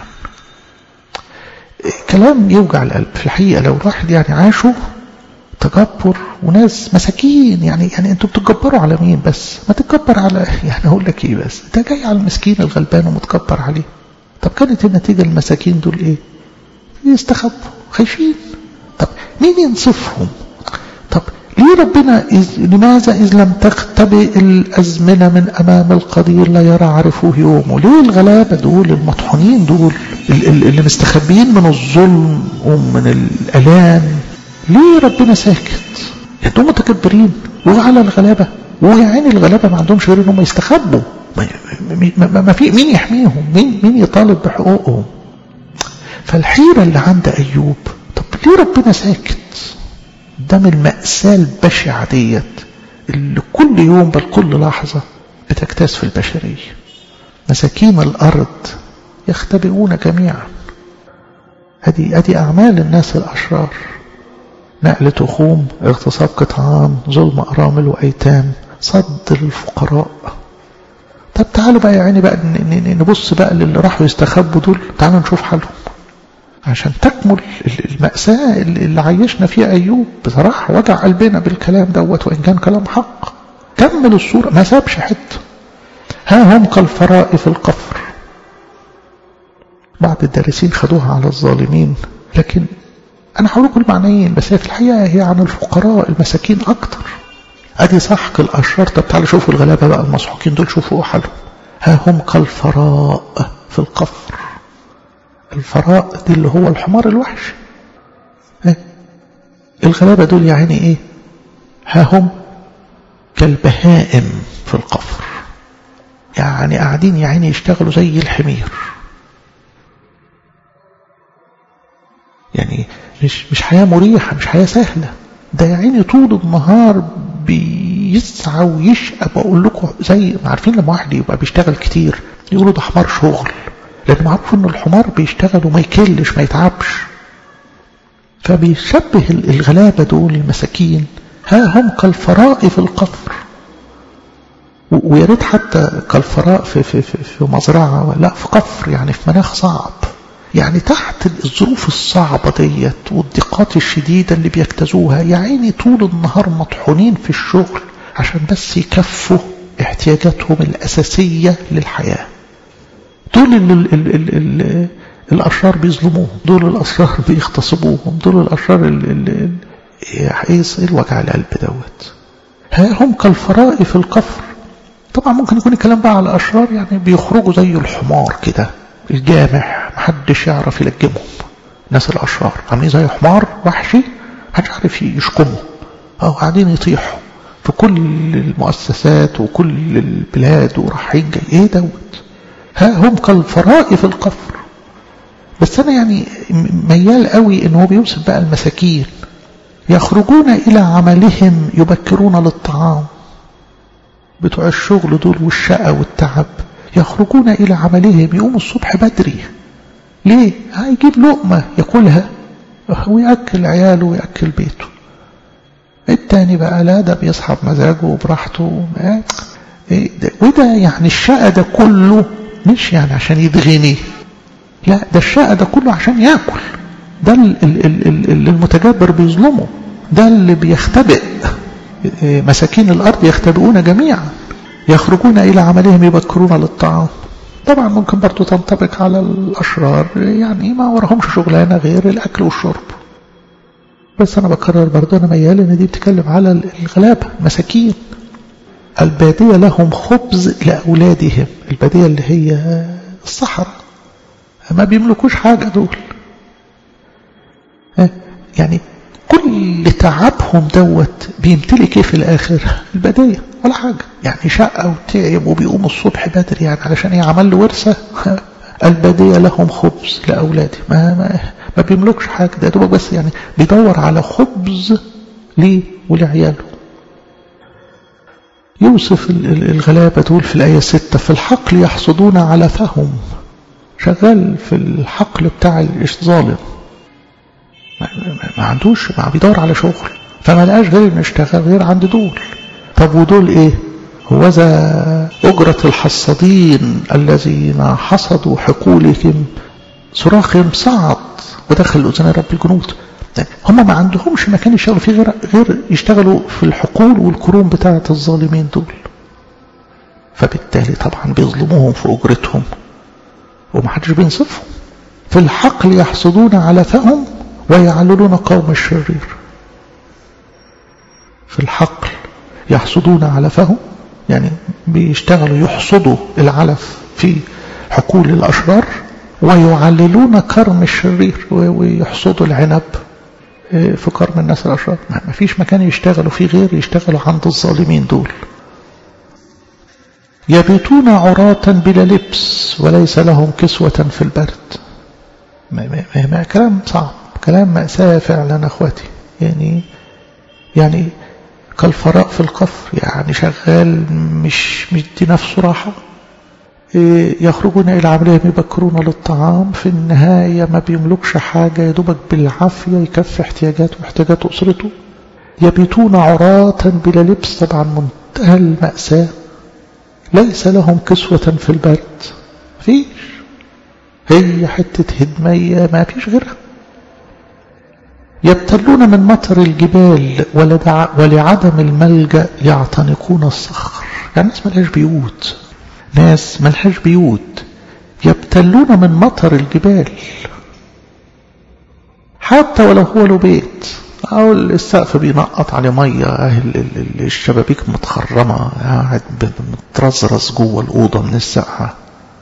كلام يوجع القلب في الحقيقة لو الواحد يعني عاشوا تجبر وناس مساكين يعني يعني انتوا بتتجبروا على مين بس ما تتجبر على يعني اقول لك ايه بس ده جاي على المسكين الغلبان ومتكبر عليه طب كانت النتيجة المساكين دول ايه يستخبوا خايفين طب مين ينصفهم طب ليه ليه ربنا إذ لماذا إذ لم تختبئ الأزمنة من أمام القدير لا يرى عرفه يومه ليه الغلابة دول المطحونين دول اللي مستخبيين من الظلم ومن الألام ليه ربنا ساكت يعني دول متكبرين وعلى الغلابة ويا عيني الغلابة ما عندهمش غير انهم يستخبوا ما, ما, ما في مين يحميهم مين مين يطالب بحقوقهم فالحيرة اللي عند أيوب طب ليه ربنا ساكت قدام المأساة البشعة ديت اللي كل يوم بل كل لحظة بتجتاز في البشرية مساكين الأرض يختبئون جميعا هذه هذه أعمال الناس الأشرار نقل تخوم اغتصاب قطعان ظلم أرامل وأيتام صد الفقراء طب تعالوا بقى يا عيني بقى نبص بقى للي راحوا يستخبوا دول تعالوا نشوف حالهم عشان تكمل المأساة اللي عايشنا فيها أيوب بصراحة وجع قلبنا بالكلام دوت وإن كان كلام حق كمل الصورة ما سابش حتة ها هم كالفراء في القفر بعض الدارسين خدوها على الظالمين لكن أنا هقول لكم المعنيين بس هي في الحقيقة هي عن الفقراء المساكين أكتر أدي سحق الأشرار طب تعالوا شوفوا الغلابة بقى المسحوقين دول شوفوا حالهم ها هم كالفراء في القفر الفراء دي اللي هو الحمار الوحش إيه؟ الغلابة دول يعني ايه ها هم كالبهائم في القفر يعني قاعدين يعني يشتغلوا زي الحمير يعني مش مش حياة مريحة مش حياة سهلة ده يا عيني طول النهار بيسعى ويشقى بقول لكم زي ما عارفين لما واحد يبقى بيشتغل كتير يقولوا ده حمار شغل لأن معروف إن الحمار بيشتغل وما يكلش ما يتعبش فبيشبه الغلابة دول المساكين ها هم كالفراء في القفر ويا ريت حتى كالفراء في, في, في, في مزرعة لا في قفر يعني في مناخ صعب يعني تحت الظروف الصعبة ديت والضيقات الشديدة اللي بيجتازوها يا عيني طول النهار مطحونين في الشغل عشان بس يكفوا احتياجاتهم الأساسية للحياة دول ال ال ال ال ال الأشرار بيظلموهم دول الأشرار بيغتصبوهم دول الأشرار ال ال ايه الوجع القلب دوت ها هم كالفراء في القفر طبعا ممكن يكون الكلام بقى على الأشرار يعني بيخرجوا زي الحمار كده الجامح محدش يعرف يلجمهم الناس الأشرار عاملين زي حمار وحشي محدش عارف يشكمه أو قاعدين يطيحوا في كل المؤسسات وكل البلاد ورايحين جاي ايه دوت ها هم كالفراء في القفر بس أنا يعني ميال قوي إن هو بيوصف بقى المساكين يخرجون إلى عملهم يبكرون للطعام بتوع الشغل دول والشقة والتعب يخرجون إلى عملهم يقوموا الصبح بدري ليه؟ هيجيب لقمة ياكلها ويأكل عياله ويأكل بيته التاني بقى لا ده بيصحى بمزاجه وبراحته إيه ده وده يعني الشقة ده كله مش يعني عشان يدغني لا ده الشقة ده كله عشان ياكل ده اللي المتجبر بيظلمه ده اللي بيختبئ مساكين الأرض يختبئون جميعا يخرجون إلى عملهم يبكرون للطعام طبعا ممكن برضو تنطبق على الأشرار يعني ما ورهمش شغلانة غير الأكل والشرب بس أنا بكرر برضو أنا ميال إن دي بتكلم على الغلابة المساكين البادية لهم خبز لأولادهم البادية اللي هي الصحراء ما بيملكوش حاجة دول يعني كل تعبهم دوت بيمتلك ايه في الاخر البداية ولا حاجة يعني شقة وتعب وبيقوم الصبح بدري يعني علشان يعمل له ورثة البدية لهم خبز لأولادي ما, ما, ما بيملكش حاجة ده دوبك بس يعني بيدور على خبز ليه ولعياله يوصف الغلابة دول في الآية ستة في الحقل يحصدون على فهم شغال في الحقل بتاع الظالم ما عندوش ما بيدور على شغل فما لقاش غير انه يشتغل غير عند دول طب ودول ايه هو ذا أجرة الحصادين الذين حصدوا حقولهم صراخهم صعد ودخل أذن رب الجنود هم ما عندهمش مكان يشتغلوا فيه غير, غير يشتغلوا في الحقول والكروم بتاعة الظالمين دول فبالتالي طبعا بيظلموهم في أجرتهم ومحدش بينصفهم في الحقل يحصدون على فهم ويعللون قوم الشرير في الحقل يحصدون علفهم يعني بيشتغلوا يحصدوا العلف في حقول الأشرار ويعللون كرم الشرير ويحصدوا العنب في كرم الناس الأشرار ما فيش مكان يشتغلوا فيه غير يشتغلوا عند الظالمين دول يبيتون عراة بلا لبس وليس لهم كسوة في البرد ما, ما, ما كلام صعب كلام مأساة فعلا أخواتي يعني يعني كالفراء في القفر يعني شغال مش مدي نفسه راحة يخرجون إلى عملهم يبكرون للطعام في النهاية ما بيملكش حاجة يدوبك بالعافية يكفي احتياجاته واحتياجات أسرته يبيتون عراة بلا لبس طبعا منتهى المأساة ليس لهم كسوة في البرد فيش هي حتة هدمية ما فيش غيرها يبتلون من مطر الجبال ولعدم الملجأ يعتنقون الصخر يعني ناس ملهاش بيوت ناس ملهاش بيوت يبتلون من مطر الجبال حتى ولو هو له بيت أو السقف بينقط عليه مية أهل الشبابيك متخرمة قاعد مترزرز جوه الأوضة من السقعة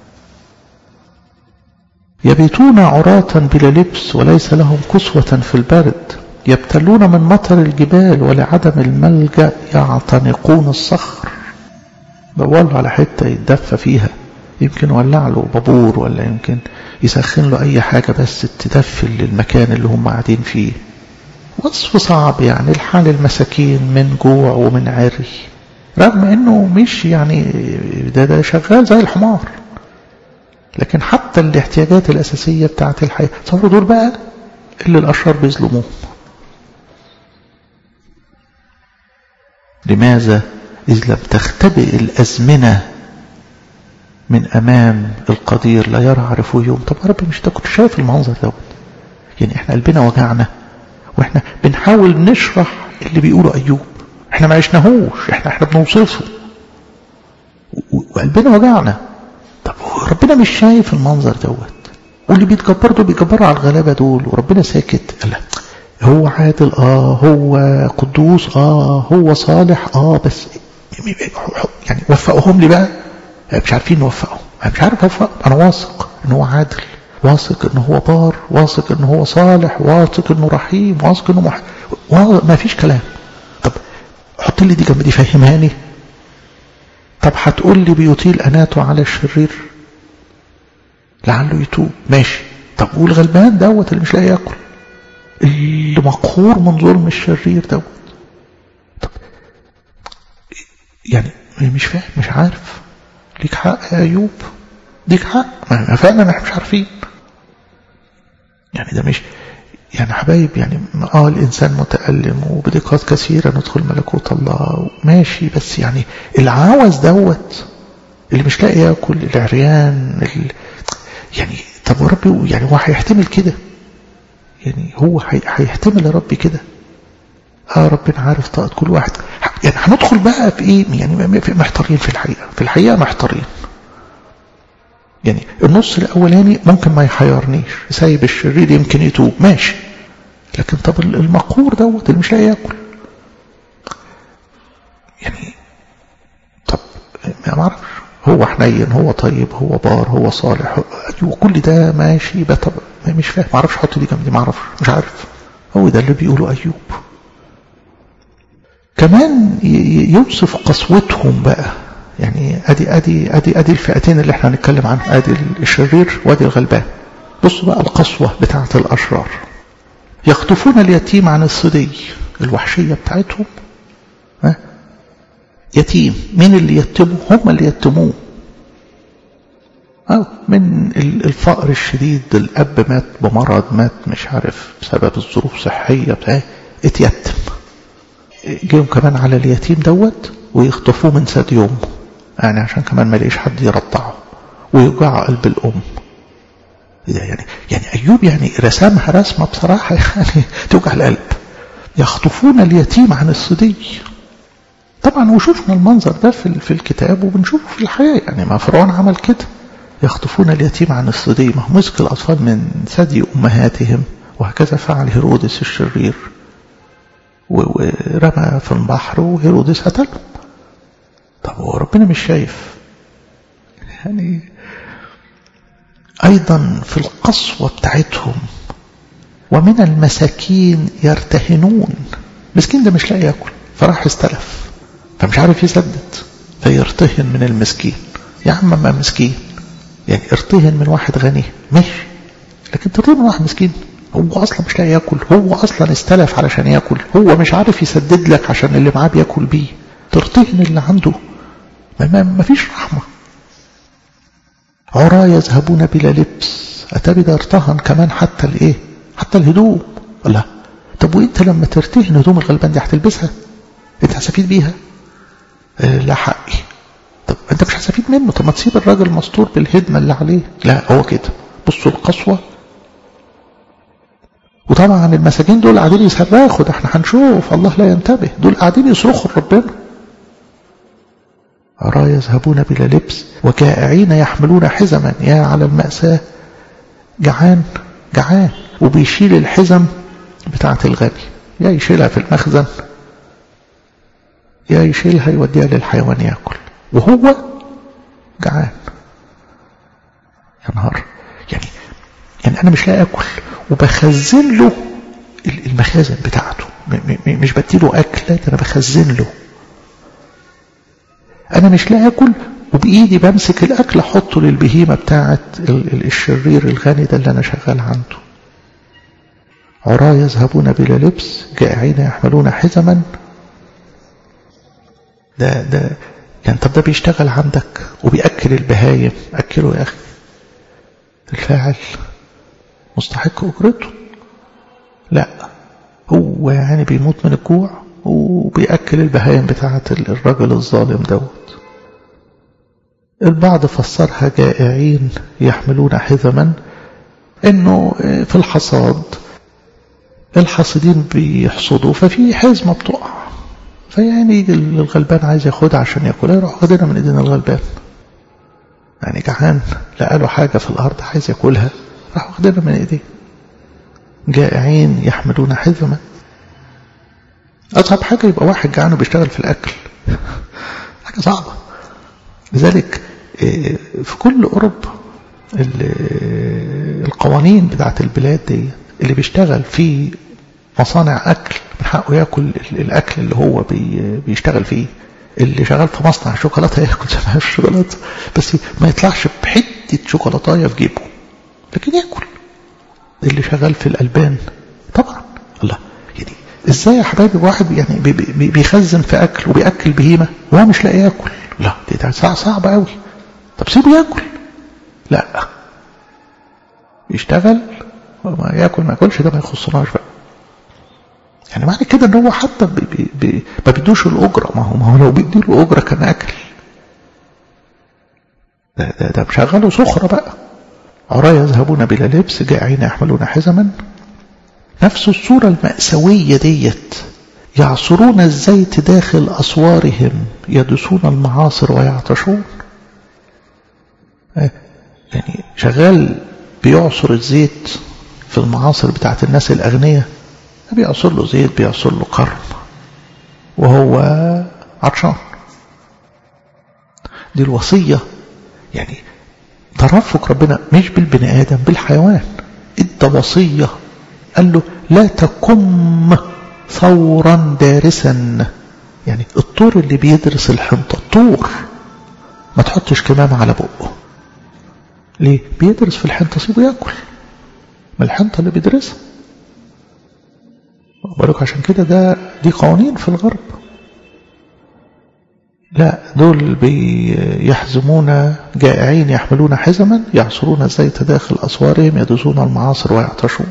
يبيتون عراة بلا لبس وليس لهم كسوة في البرد يبتلون من مطر الجبال ولعدم الملجأ يعتنقون الصخر دوروا على حتة يتدفى فيها يمكن ولع له بابور ولا يمكن يسخن له أي حاجة بس تدفي المكان اللي هم قاعدين فيه وصف صعب يعني الحال المساكين من جوع ومن عري رغم انه مش يعني ده, ده شغال زي الحمار لكن حتى الاحتياجات الأساسية بتاعت الحياة تصوروا دول بقى اللي الأشرار بيظلموهم لماذا إذ لم تختبئ الأزمنة من أمام القدير لا يرى عرفه يوم طب يا رب مش كنت شايف المنظر دوت يعني احنا قلبنا وجعنا واحنا بنحاول نشرح اللي بيقوله أيوب احنا ما عشناهوش احنا احنا بنوصفه وقلبنا وجعنا طب ربنا مش شايف المنظر دوت واللي بيتكبروا دول بيكبروا على الغلابة دول وربنا ساكت لا هو عادل اه هو قدوس اه هو صالح اه بس يعني وفقهم لي بقى مش عارفين نوفقهم انا مش عارف اوفقهم انا واثق ان هو عادل واثق ان هو بار واثق ان هو صالح واثق انه رحيم واثق انه مح... ما فيش كلام طب حط لي دي جنب دي فهمهاني طب هتقول لي بيطيل اناته على الشرير لعله يتوب ماشي طب والغلبان دوت اللي مش لاقي ياكل اللي مقهور من ظلم الشرير دوت طب يعني مش فاهم مش عارف ليك حق يا ايوب ليك حق ما فعلا احنا مش عارفين يعني ده مش يعني حبايب يعني اه الانسان متألم وبدقات كثيرة ندخل ملكوت الله ماشي بس يعني العاوز دوت اللي مش لاقي ياكل العريان ال... يعني طب وربي يعني هو هيحتمل كده يعني هو هيحتمل يا ربي كده اه ربنا عارف طاقة كل واحد يعني هندخل بقى في ايه يعني محتارين في الحقيقة في الحقيقة محتارين يعني النص الاولاني ممكن ما يحيرنيش سايب الشرير يمكن يتوب ماشي لكن طب المقهور دوت اللي مش لاقي ياكل يعني طب ما اعرفش هو حنين هو طيب هو بار هو صالح وكل ده ماشي بقى طب مش فاهم ما اعرفش احط دي جنب دي ما اعرفش مش عارف هو ده اللي بيقوله ايوب كمان يوصف قسوتهم بقى يعني ادي ادي ادي ادي الفئتين اللي احنا هنتكلم عنهم ادي الشرير وادي الغلبان بصوا بقى القسوه بتاعه الاشرار يخطفون اليتيم عن الصدي الوحشيه بتاعتهم ها يتيم مين اللي يتموا هم اللي يتموه أو من الفقر الشديد الأب مات بمرض مات مش عارف بسبب الظروف صحية بتاعه اتيتم جيهم كمان على اليتيم دوت ويخطفوه من ثدي أمه يعني عشان كمان ما لقيش حد يرضعه ويوجع قلب الأم يعني يعني أيوب يعني رسمها رسمة بصراحة يعني توجع القلب يخطفون اليتيم عن الصدي طبعا وشوفنا المنظر ده في, في الكتاب وبنشوفه في الحياة يعني ما فرعون عمل كده يخطفون اليتيم عن الصدي ما هو مسك الأطفال من ثدي أمهاتهم وهكذا فعل هيرودس الشرير ورمى في البحر وهيرودس قتلهم طب هو ربنا مش شايف يعني أيضا في القسوة بتاعتهم ومن المساكين يرتهنون مسكين ده مش لاقي ياكل فراح يستلف فمش عارف يسدد فيرتهن من المسكين يا عم ما مسكين يعني ارتهن من واحد غني ماشي لكن ترتهن من واحد مسكين هو اصلا مش لاقي ياكل هو اصلا استلف علشان ياكل هو مش عارف يسدد لك عشان اللي معاه بياكل بيه ترتهن اللي عنده ما, ما, ما فيش رحمه عرى يذهبون بلا لبس أتبي ده ارتهن كمان حتى الايه حتى الهدوم لا طب وانت لما ترتهن هدوم الغلبان دي هتلبسها انت هتستفيد بيها اه لا حقي طب انت مش هتستفيد منه طب ما تسيب الراجل مستور بالهدمه اللي عليه لا هو كده بصوا القسوه وطبعا المساجين دول قاعدين يصرخوا ده احنا هنشوف الله لا ينتبه دول قاعدين يصرخوا لربنا أرى يذهبون بلا لبس وجائعين يحملون حزما يا على المأساة جعان جعان وبيشيل الحزم بتاعة الغني يا يشيلها في المخزن يا يشيلها يوديها للحيوان ياكل وهو جعان يا نهار يعني يعني انا مش لاقي اكل وبخزن له المخازن بتاعته مش بديله اكل لا انا بخزن له انا مش لاقي اكل وبايدي بمسك الاكل احطه للبهيمه بتاعه الشرير الغني ده اللي انا شغال عنده عراة يذهبون بلا لبس جائعين يحملون حزما ده ده يعني طب ده بيشتغل عندك وبيأكل البهايم أكله يا أخي الفاعل مستحق أجرته لا هو يعني بيموت من الجوع وبيأكل البهايم بتاعة الرجل الظالم دوت البعض فسرها جائعين يحملون حزما انه في الحصاد الحاصدين بيحصدوا ففي حزمة بتقع فيعني يجي الغلبان عايز ياخدها عشان ياكلها يروح واخدها من ايدين الغلبان يعني جعان لقى له حاجة في الأرض عايز ياكلها راح واخدها من ايديه جائعين يحملون حزما أصعب حاجة يبقى واحد جعان وبيشتغل في الأكل حاجة صعبة لذلك في كل أوروبا القوانين بتاعت البلاد دي اللي بيشتغل في مصانع أكل من حقه ياكل الأكل اللي هو بيشتغل فيه اللي شغال في مصنع شوكولاتة ياكل زي ما الشوكولاتة بس ما يطلعش بحتة شوكولاتاية في جيبه لكن ياكل اللي شغال في الألبان طبعا الله يعني ازاي يا حبايبي واحد يعني بيخزن في أكل وبيأكل بهيمة وهو مش لاقي ياكل لا دي صعبة قوي طب سيبه ياكل لا يشتغل ما ياكل ما ياكلش ده ما يخصناش بقى يعني معنى كده ان هو حتى بي بي بي ما بيدوش الاجره ما هو ما هو لو بيديله اجره كان اكل ده, ده, ده مشغله سخره بقى عرى يذهبون بلا لبس جائعين يحملون حزما نفس الصوره المأساويه ديت يعصرون الزيت داخل أسوارهم يدسون المعاصر ويعطشون يعني شغال بيعصر الزيت في المعاصر بتاعت الناس الأغنياء بيعصر له زيت بيعصر له قرن وهو عطشان دي الوصية يعني ترفق ربنا مش بالبني آدم بالحيوان ادى وصية قال له لا تكم ثورا دارسا يعني الطور اللي بيدرس الحنطة الطور ما تحطش كمامة على بقه ليه بيدرس في الحنطة سيبه ياكل من الحنطة اللي بيدرسها بالك عشان كده ده دي قوانين في الغرب لا دول بيحزمون جائعين يحملون حزما يعصرون الزيت داخل أسوارهم يدوسون المعاصر ويعطشون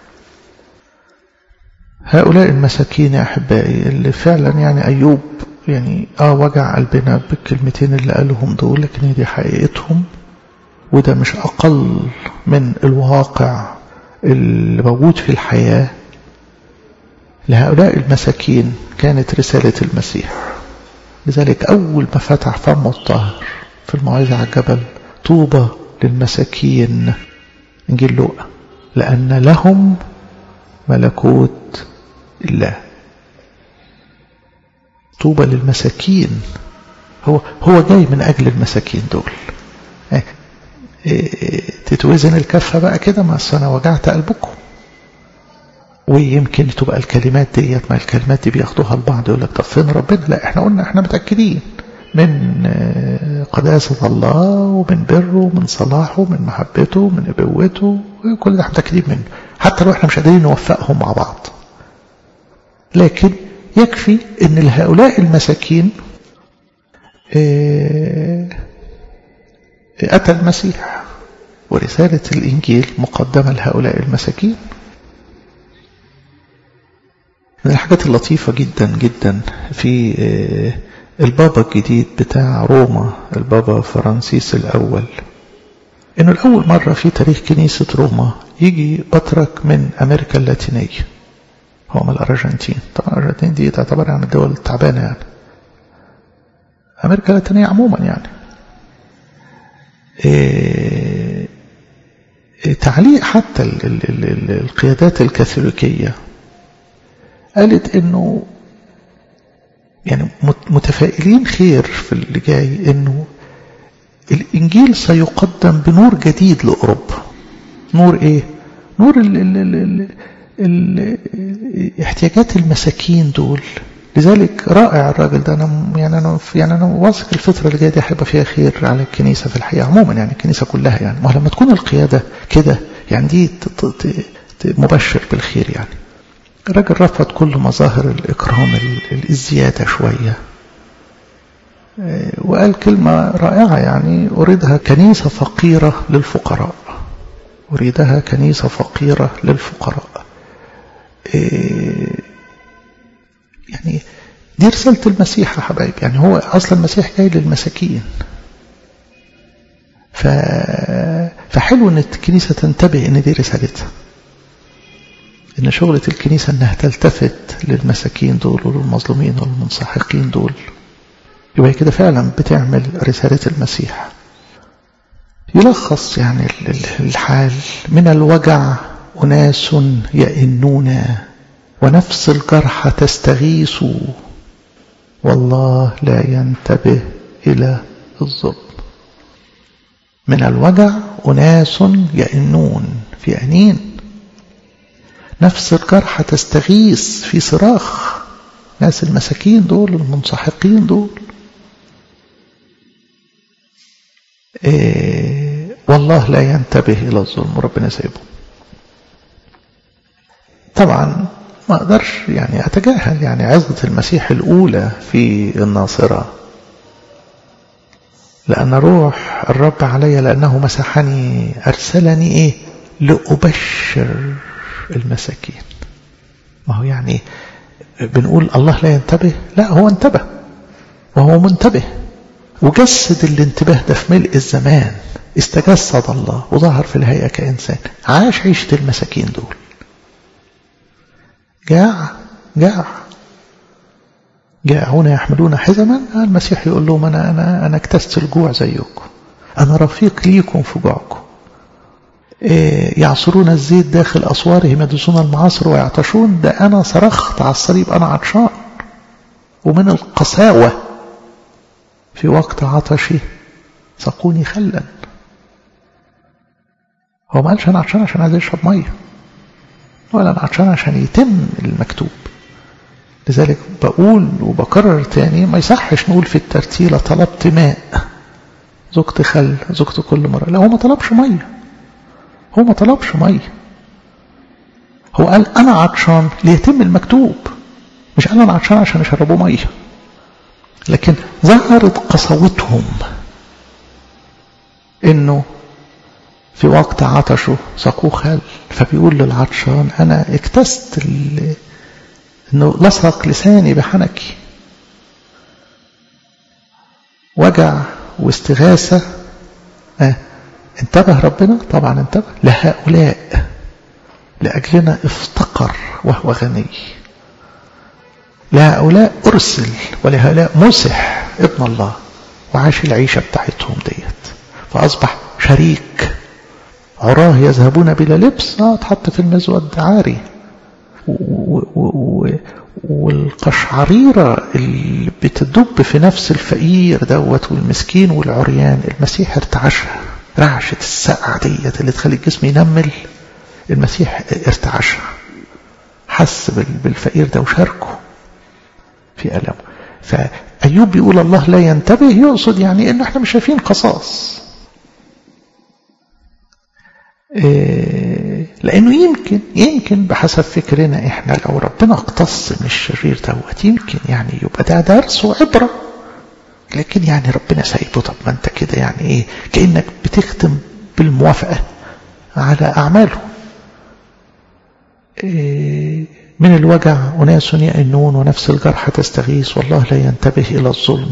هؤلاء المساكين يا أحبائي اللي فعلا يعني أيوب يعني آه وجع قلبنا بالكلمتين اللي قالهم دول لكن دي حقيقتهم وده مش أقل من الواقع اللي موجود في الحياة لهؤلاء المساكين كانت رسالة المسيح لذلك أول ما فتح فمه الطاهر في الموعظة على الجبل طوبى للمساكين إنجيل لوقا لأن لهم ملكوت الله طوبى للمساكين هو هو جاي من أجل المساكين دول إيه إيه تتوزن الكفة بقى كده ما أنا وجعت قلبكم ويمكن تبقى الكلمات ديت ما الكلمات دي بياخدوها البعض يقول لك طب فين ربنا لا احنا قلنا احنا متأكدين من قداسة الله ومن بره ومن صلاحه ومن محبته ومن ابوته كل ده احنا متأكدين منه حتى لو احنا مش قادرين نوفقهم مع بعض لكن يكفي ان لهؤلاء المساكين أتى المسيح ورسالة الإنجيل مقدمة لهؤلاء المساكين من الحاجات اللطيفة جدا جدا في البابا الجديد بتاع روما البابا فرانسيس الأول إنه الأول مرة في تاريخ كنيسة روما يجي بطرك من أمريكا اللاتينية هو من الأرجنتين طبعا الأرجنتين دي تعتبر عن الدول التعبانة يعني أمريكا اللاتينية عموما يعني إيه تعليق حتى ال ال ال القيادات الكاثوليكية قالت انه يعني متفائلين خير في اللي جاي انه الانجيل سيقدم بنور جديد لاوروبا نور ايه نور ال ال ال ال ال احتياجات المساكين دول لذلك رائع الراجل ده انا يعني انا يعني انا واثق الفتره اللي جايه دي هيبقى فيها خير على الكنيسه في الحقيقه عموما يعني الكنيسه كلها يعني ما لما تكون القياده كده يعني دي مبشر بالخير يعني الراجل رفض كل مظاهر الإكرام الزيادة شوية وقال كلمة رائعة يعني أريدها كنيسة فقيرة للفقراء أريدها كنيسة فقيرة للفقراء يعني دي رسالة المسيح يا حبايب يعني هو أصلا المسيح جاي للمساكين ف... فحلو ان الكنيسة تنتبه ان دي رسالتها ان شغلة الكنيسة انها تلتفت للمساكين دول وللمظلومين والمنسحقين دول يبقى كده فعلا بتعمل رسالة المسيح يلخص يعني الحال من الوجع أناس يئنون ونفس الجرح تستغيث والله لا ينتبه إلى الظلم من الوجع أناس يئنون في أنين نفس الجرح تستغيث في صراخ ناس المساكين دول المنسحقين دول إيه والله لا ينتبه إلى الظلم ربنا سيبه طبعا ما أقدرش يعني أتجاهل يعني عظة المسيح الأولى في الناصرة لأن روح الرب علي لأنه مسحني أرسلني إيه لأبشر المساكين ما هو يعني بنقول الله لا ينتبه لا هو انتبه وهو منتبه وجسد الانتباه ده في ملء الزمان استجسد الله وظهر في الهيئة كإنسان عاش عيشة المساكين دول جاع جاع جاعون يحملون حزما المسيح يقول لهم أنا, أنا, أنا اكتست الجوع زيكم أنا رفيق ليكم في جوعكم يعصرون الزيت داخل أسوارهم يدسون المعاصر ويعطشون ده أنا صرخت على الصليب أنا عطشان ومن القساوة في وقت عطشي سقوني خلا هو ما قالش أنا عطشان عشان عايز يشرب مية ولا أنا عطشان عشان يتم المكتوب لذلك بقول وبكرر تاني ما يصحش نقول في الترتيلة طلبت ماء زقت خل زقت كل مرة لا هو ما طلبش مية هو ما طلبش مية هو قال أنا عطشان ليتم المكتوب مش قال أنا عطشان عشان يشربوا مية لكن ظهرت قسوتهم إنه في وقت عطشه سقوه خل فبيقول للعطشان أنا اكتست إنه لصق لساني بحنكي وجع واستغاثة آه انتبه ربنا طبعا انتبه لهؤلاء لأجلنا افتقر وهو غني لهؤلاء أرسل ولهؤلاء مسح ابن الله وعاش العيشة بتاعتهم ديت فأصبح شريك عراه يذهبون بلا لبس اه اتحط في المزود عاري والقشعريرة اللي بتدب في نفس الفقير دوت والمسكين والعريان المسيح ارتعشها رعشة السقعة ديت اللي تخلي الجسم ينمل المسيح ارتعشها حس بالفقير ده وشاركه في ألمه فأيوب بيقول الله لا ينتبه يقصد يعني إنه احنا مش شايفين قصاص إيه لأنه يمكن يمكن بحسب فكرنا إحنا لو ربنا اقتص من الشرير دوت يمكن يعني يبقى ده درس وعبرة لكن يعني ربنا سايبه طب ما أنت كده يعني إيه كأنك بتختم بالموافقة على أعماله إيه من الوجع أناس يئنون ونفس الجرح تستغيث والله لا ينتبه إلى الظلم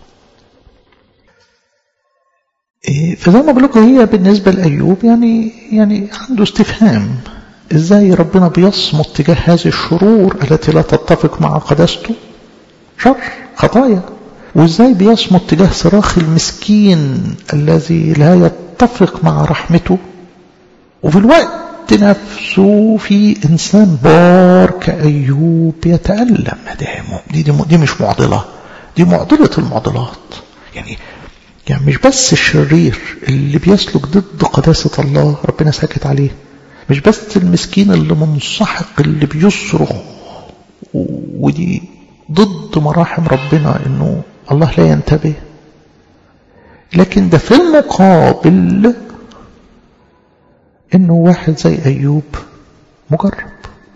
فزي ما بقول هي بالنسبة لأيوب يعني يعني عنده استفهام ازاي ربنا بيصمت تجاه هذه الشرور التي لا تتفق مع قداسته شر خطايا وازاي بيصمت تجاه صراخ المسكين الذي لا يتفق مع رحمته وفي الوقت نفسه في إنسان بار كأيوب يتألم مدامه دي, دي, دي مش معضلة دي معضلة المعضلات يعني يعني مش بس الشرير اللي بيسلك ضد قداسة الله ربنا ساكت عليه مش بس المسكين اللي منسحق اللي بيصرخ ودي ضد مراحم ربنا انه الله لا ينتبه لكن ده في المقابل انه واحد زي ايوب مجرب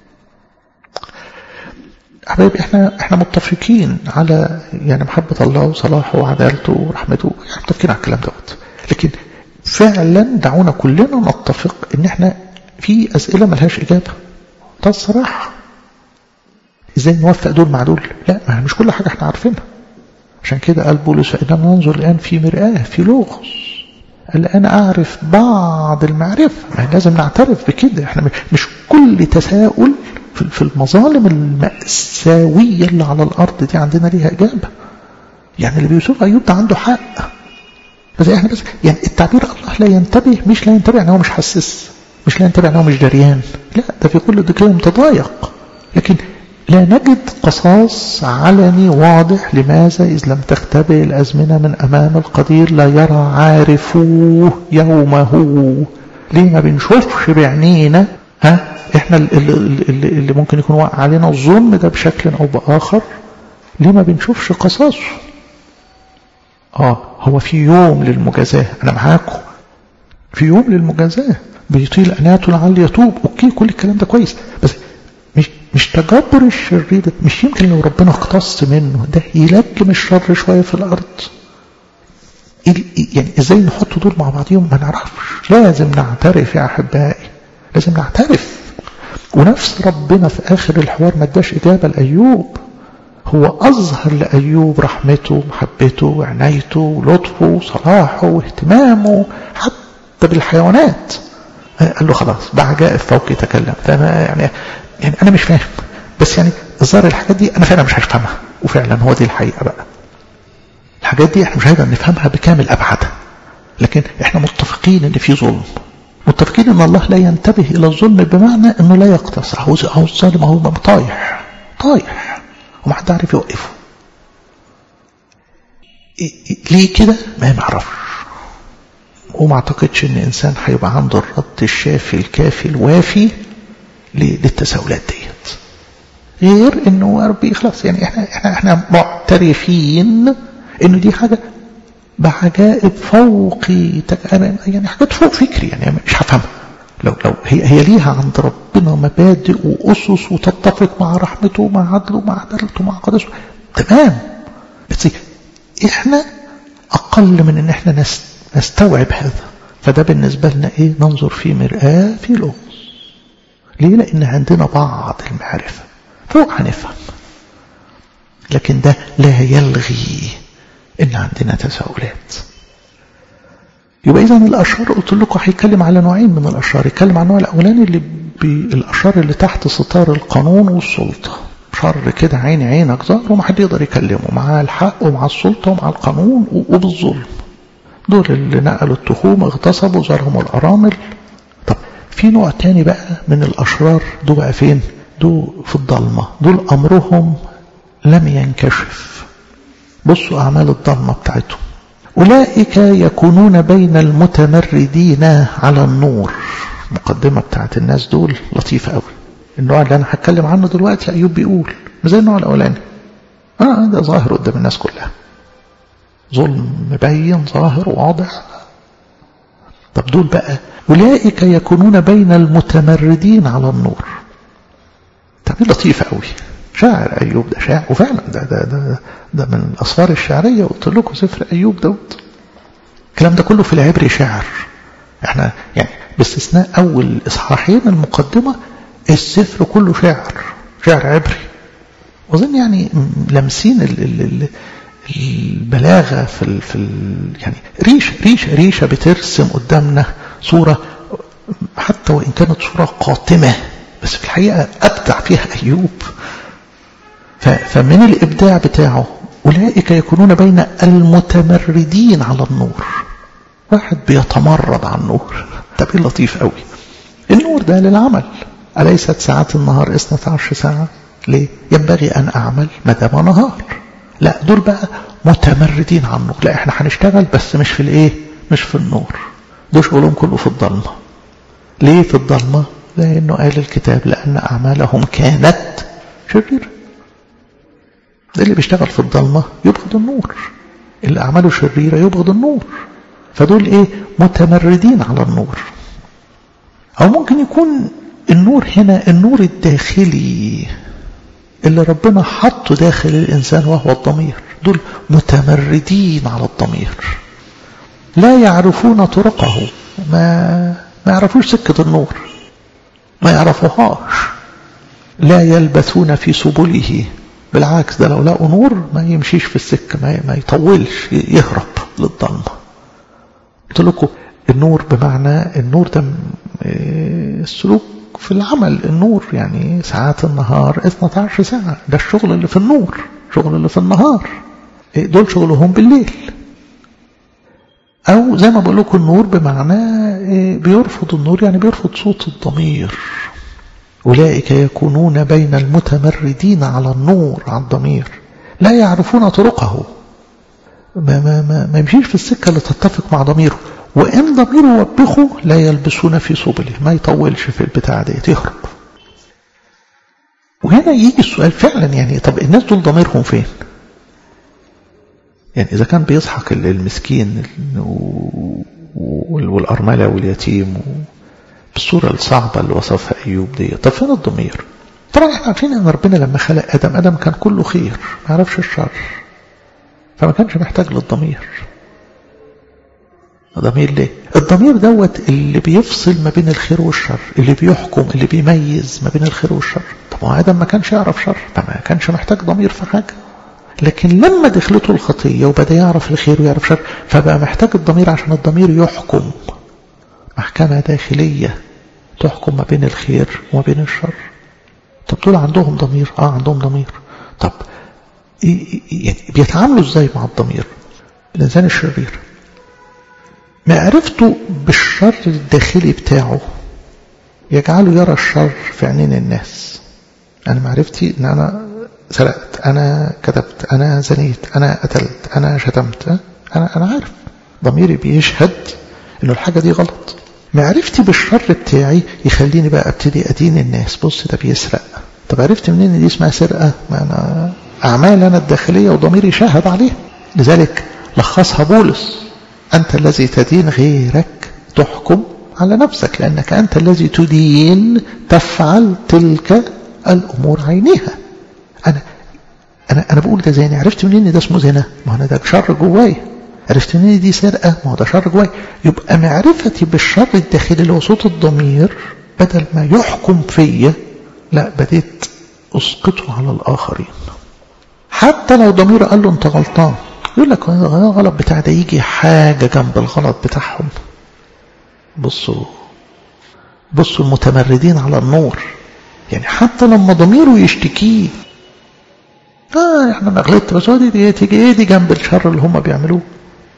حبايبي احنا احنا متفقين على يعني محبة الله وصلاحه وعدالته ورحمته يعني متفقين على الكلام دوت لكن فعلا دعونا كلنا نتفق ان احنا في اسئلة ملهاش اجابة ده الصراحة ازاي نوفق دول مع دول لا ما مش كل حاجة احنا عارفينها عشان كده قال بولس فإننا ننظر الآن في مرآة في لغز قال أنا أعرف بعض المعرفة ما لازم نعترف بكده احنا مش كل تساؤل في المظالم المأساوية اللي على الأرض دي عندنا ليها إجابة يعني اللي بيوسف أيوب ده عنده حق بس احنا بس يعني التعبير الله لا ينتبه مش لا ينتبه يعني هو مش حسس مش لا ينتبه يعني هو مش دريان لا ده في كل ده كده متضايق لكن لا نجد قصاص علني واضح لماذا إذ لم تختبئ الأزمنة من أمام القدير لا يرى عارفوه يومه ليه ما بنشوفش بعينينا ها احنا اللي, اللي, اللي ممكن يكون واقع علينا الظلم ده بشكل او باخر ليه ما بنشوفش قصاصه اه هو في يوم للمجازاه انا معاكم في يوم للمجازاه بيطيل اناته لعل يتوب اوكي كل الكلام ده كويس بس مش مش تجبر الشرير ده مش يمكن لو ربنا اقتص منه ده يلجم الشر شويه في الارض يعني ازاي نحط دول مع بعضهم ما نعرفش لازم نعترف يا احبائي لازم نعترف ونفس ربنا في آخر الحوار ما اداش إجابة لأيوب هو أظهر لأيوب رحمته ومحبته وعنايته ولطفه وصلاحه واهتمامه حتى بالحيوانات قال له خلاص دع جائف فوق يتكلم فأنا يعني يعني أنا مش فاهم بس يعني الظاهر الحاجات دي أنا فعلا مش هفهمها وفعلا هو دي الحقيقة بقى الحاجات دي احنا مش هنقدر نفهمها بكامل أبعادها لكن احنا متفقين ان في ظلم متفقين ان الله لا ينتبه الى الظلم بمعنى انه لا يقتص هو الظالم هو طايح طايح وما حد عارف يوقفه ليه كده ما نعرفش وما اعتقدش ان انسان هيبقى عنده الرد الشافي الكافي الوافي للتساؤلات ديت غير انه ربي خلاص يعني احنا احنا احنا معترفين انه دي حاجه بعجائب فوقي يعني حاجات فوق فكري يعني مش هفهمها لو لو هي هي ليها عند ربنا مبادئ واسس وتتفق مع رحمته ومع عدله ومع عدالته ومع قدسه تمام بس احنا اقل من ان احنا نستوعب هذا فده بالنسبه لنا ايه ننظر في مرآة في لغز ليه لان عندنا بعض المعرفه فوق هنفهم لكن ده لا يلغي ان عندنا تساؤلات يبقى اذا الاشرار قلت لكم هيتكلم على نوعين من الاشرار يتكلم عن النوع الاولاني اللي الاشرار اللي تحت ستار القانون والسلطه شر كده عيني عينك ظهر وما حد يقدر يكلمه مع الحق ومع السلطه ومع القانون وبالظلم دول اللي نقلوا التخوم اغتصبوا زارهم الارامل طب في نوع تاني بقى من الاشرار دول بقى فين دول في الضلمه دول امرهم لم ينكشف بصوا أعمال الضلمة بتاعتهم أولئك يكونون بين المتمردين على النور المقدمة بتاعت الناس دول لطيفة قوي النوع اللي أنا هتكلم عنه دلوقتي أيوب بيقول مش زي النوع الأولاني آه ده ظاهر قدام الناس كلها ظلم مبين ظاهر وواضح طب دول بقى أولئك يكونون بين المتمردين على النور تعبير لطيف قوي شاعر أيوب ده شاعر وفعلا ده, ده, ده, ده من الأسفار الشعرية قلت لكم سفر أيوب دوت الكلام ده كله في العبري شعر احنا يعني باستثناء أول إصحاحين المقدمة السفر كله شعر شعر عبري وظن يعني لمسين ال ال ال البلاغة في ال في ال يعني ريشة ريشة ريشة بترسم قدامنا صورة حتى وإن كانت صورة قاتمة بس في الحقيقة أبدع فيها أيوب فمن الإبداع بتاعه أولئك يكونون بين المتمردين على النور واحد بيتمرد على النور طب ايه لطيف قوي النور ده للعمل أليست ساعات النهار 12 ساعة ليه ينبغي أن أعمل ما دام نهار لا دول بقى متمردين على النور لا احنا هنشتغل بس مش في الايه مش في النور دول شغلهم كله في الضلمة ليه في الضلمة لأنه قال الكتاب لأن أعمالهم كانت شريرة ده اللي بيشتغل في الضلمة يبغض النور اللي أعماله شريرة يبغض النور فدول إيه متمردين على النور أو ممكن يكون النور هنا النور الداخلي اللي ربنا حطه داخل الإنسان وهو الضمير دول متمردين على الضمير لا يعرفون طرقه ما ما يعرفوش سكة النور ما يعرفوهاش لا يلبثون في سبله بالعكس ده لو لقوا نور ما يمشيش في السكة ما, ما يطولش يهرب للضلمة قلت لكم النور بمعنى النور ده السلوك في العمل النور يعني ساعات النهار 12 ساعة ده الشغل اللي في النور شغل اللي في النهار دول شغلهم بالليل أو زي ما بقول لكم النور بمعنى بيرفض النور يعني بيرفض صوت الضمير أولئك يكونون بين المتمردين على النور على الضمير لا يعرفون طرقه ما, ما, ما, ما يمشيش في السكة اللي تتفق مع ضميره وإن ضميره وبخه لا يلبسون في سبله ما يطولش في البتاع دي يهرب وهنا يجي السؤال فعلا يعني طب الناس دول ضميرهم فين يعني إذا كان بيضحك المسكين والأرملة واليتيم بالصورة الصعبة اللي وصفها أيوب دي طب فين الضمير طبعا احنا عارفين ان ربنا لما خلق ادم ادم كان كله خير ما يعرفش الشر فما كانش محتاج للضمير الضمير ليه الضمير دوت اللي بيفصل ما بين الخير والشر اللي بيحكم اللي بيميز ما بين الخير والشر طب ما ادم ما كانش يعرف شر فما كانش محتاج ضمير في حاجه لكن لما دخلته الخطيه وبدا يعرف الخير ويعرف شر فبقى محتاج الضمير عشان الضمير يحكم محكمة داخلية تحكم ما بين الخير وما بين الشر طب دول عندهم ضمير اه عندهم ضمير طب يعني بيتعاملوا ازاي مع الضمير الانسان الشرير معرفته بالشر الداخلي بتاعه يجعله يرى الشر في عينين الناس انا معرفتي ان انا سرقت انا كتبت انا زنيت انا قتلت انا شتمت انا انا عارف ضميري بيشهد انه الحاجه دي غلط معرفتي بالشر بتاعي يخليني بقى ابتدي ادين الناس بص ده بيسرق طب عرفت منين دي اسمها سرقه ما انا اعمال انا الداخليه وضميري شاهد عليها لذلك لخصها بولس انت الذي تدين غيرك تحكم على نفسك لانك انت الذي تدين تفعل تلك الامور عينيها انا انا انا بقول ده زين عرفت منين ده اسمه زنا ما انا ده شر جوايا عرفت منين دي سرقة ما هو ده شر جواي يبقى معرفتي بالشر الداخلي اللي هو صوت الضمير بدل ما يحكم فيا لا بديت أسقطه على الآخرين حتى لو ضميره قال له أنت غلطان يقول لك الغلط بتاع ده يجي حاجة جنب الغلط بتاعهم بصوا بصوا المتمردين على النور يعني حتى لما ضميره يشتكيه اه احنا ما غلطت بس هو دي تيجي ايه دي جنب الشر اللي هم بيعملوه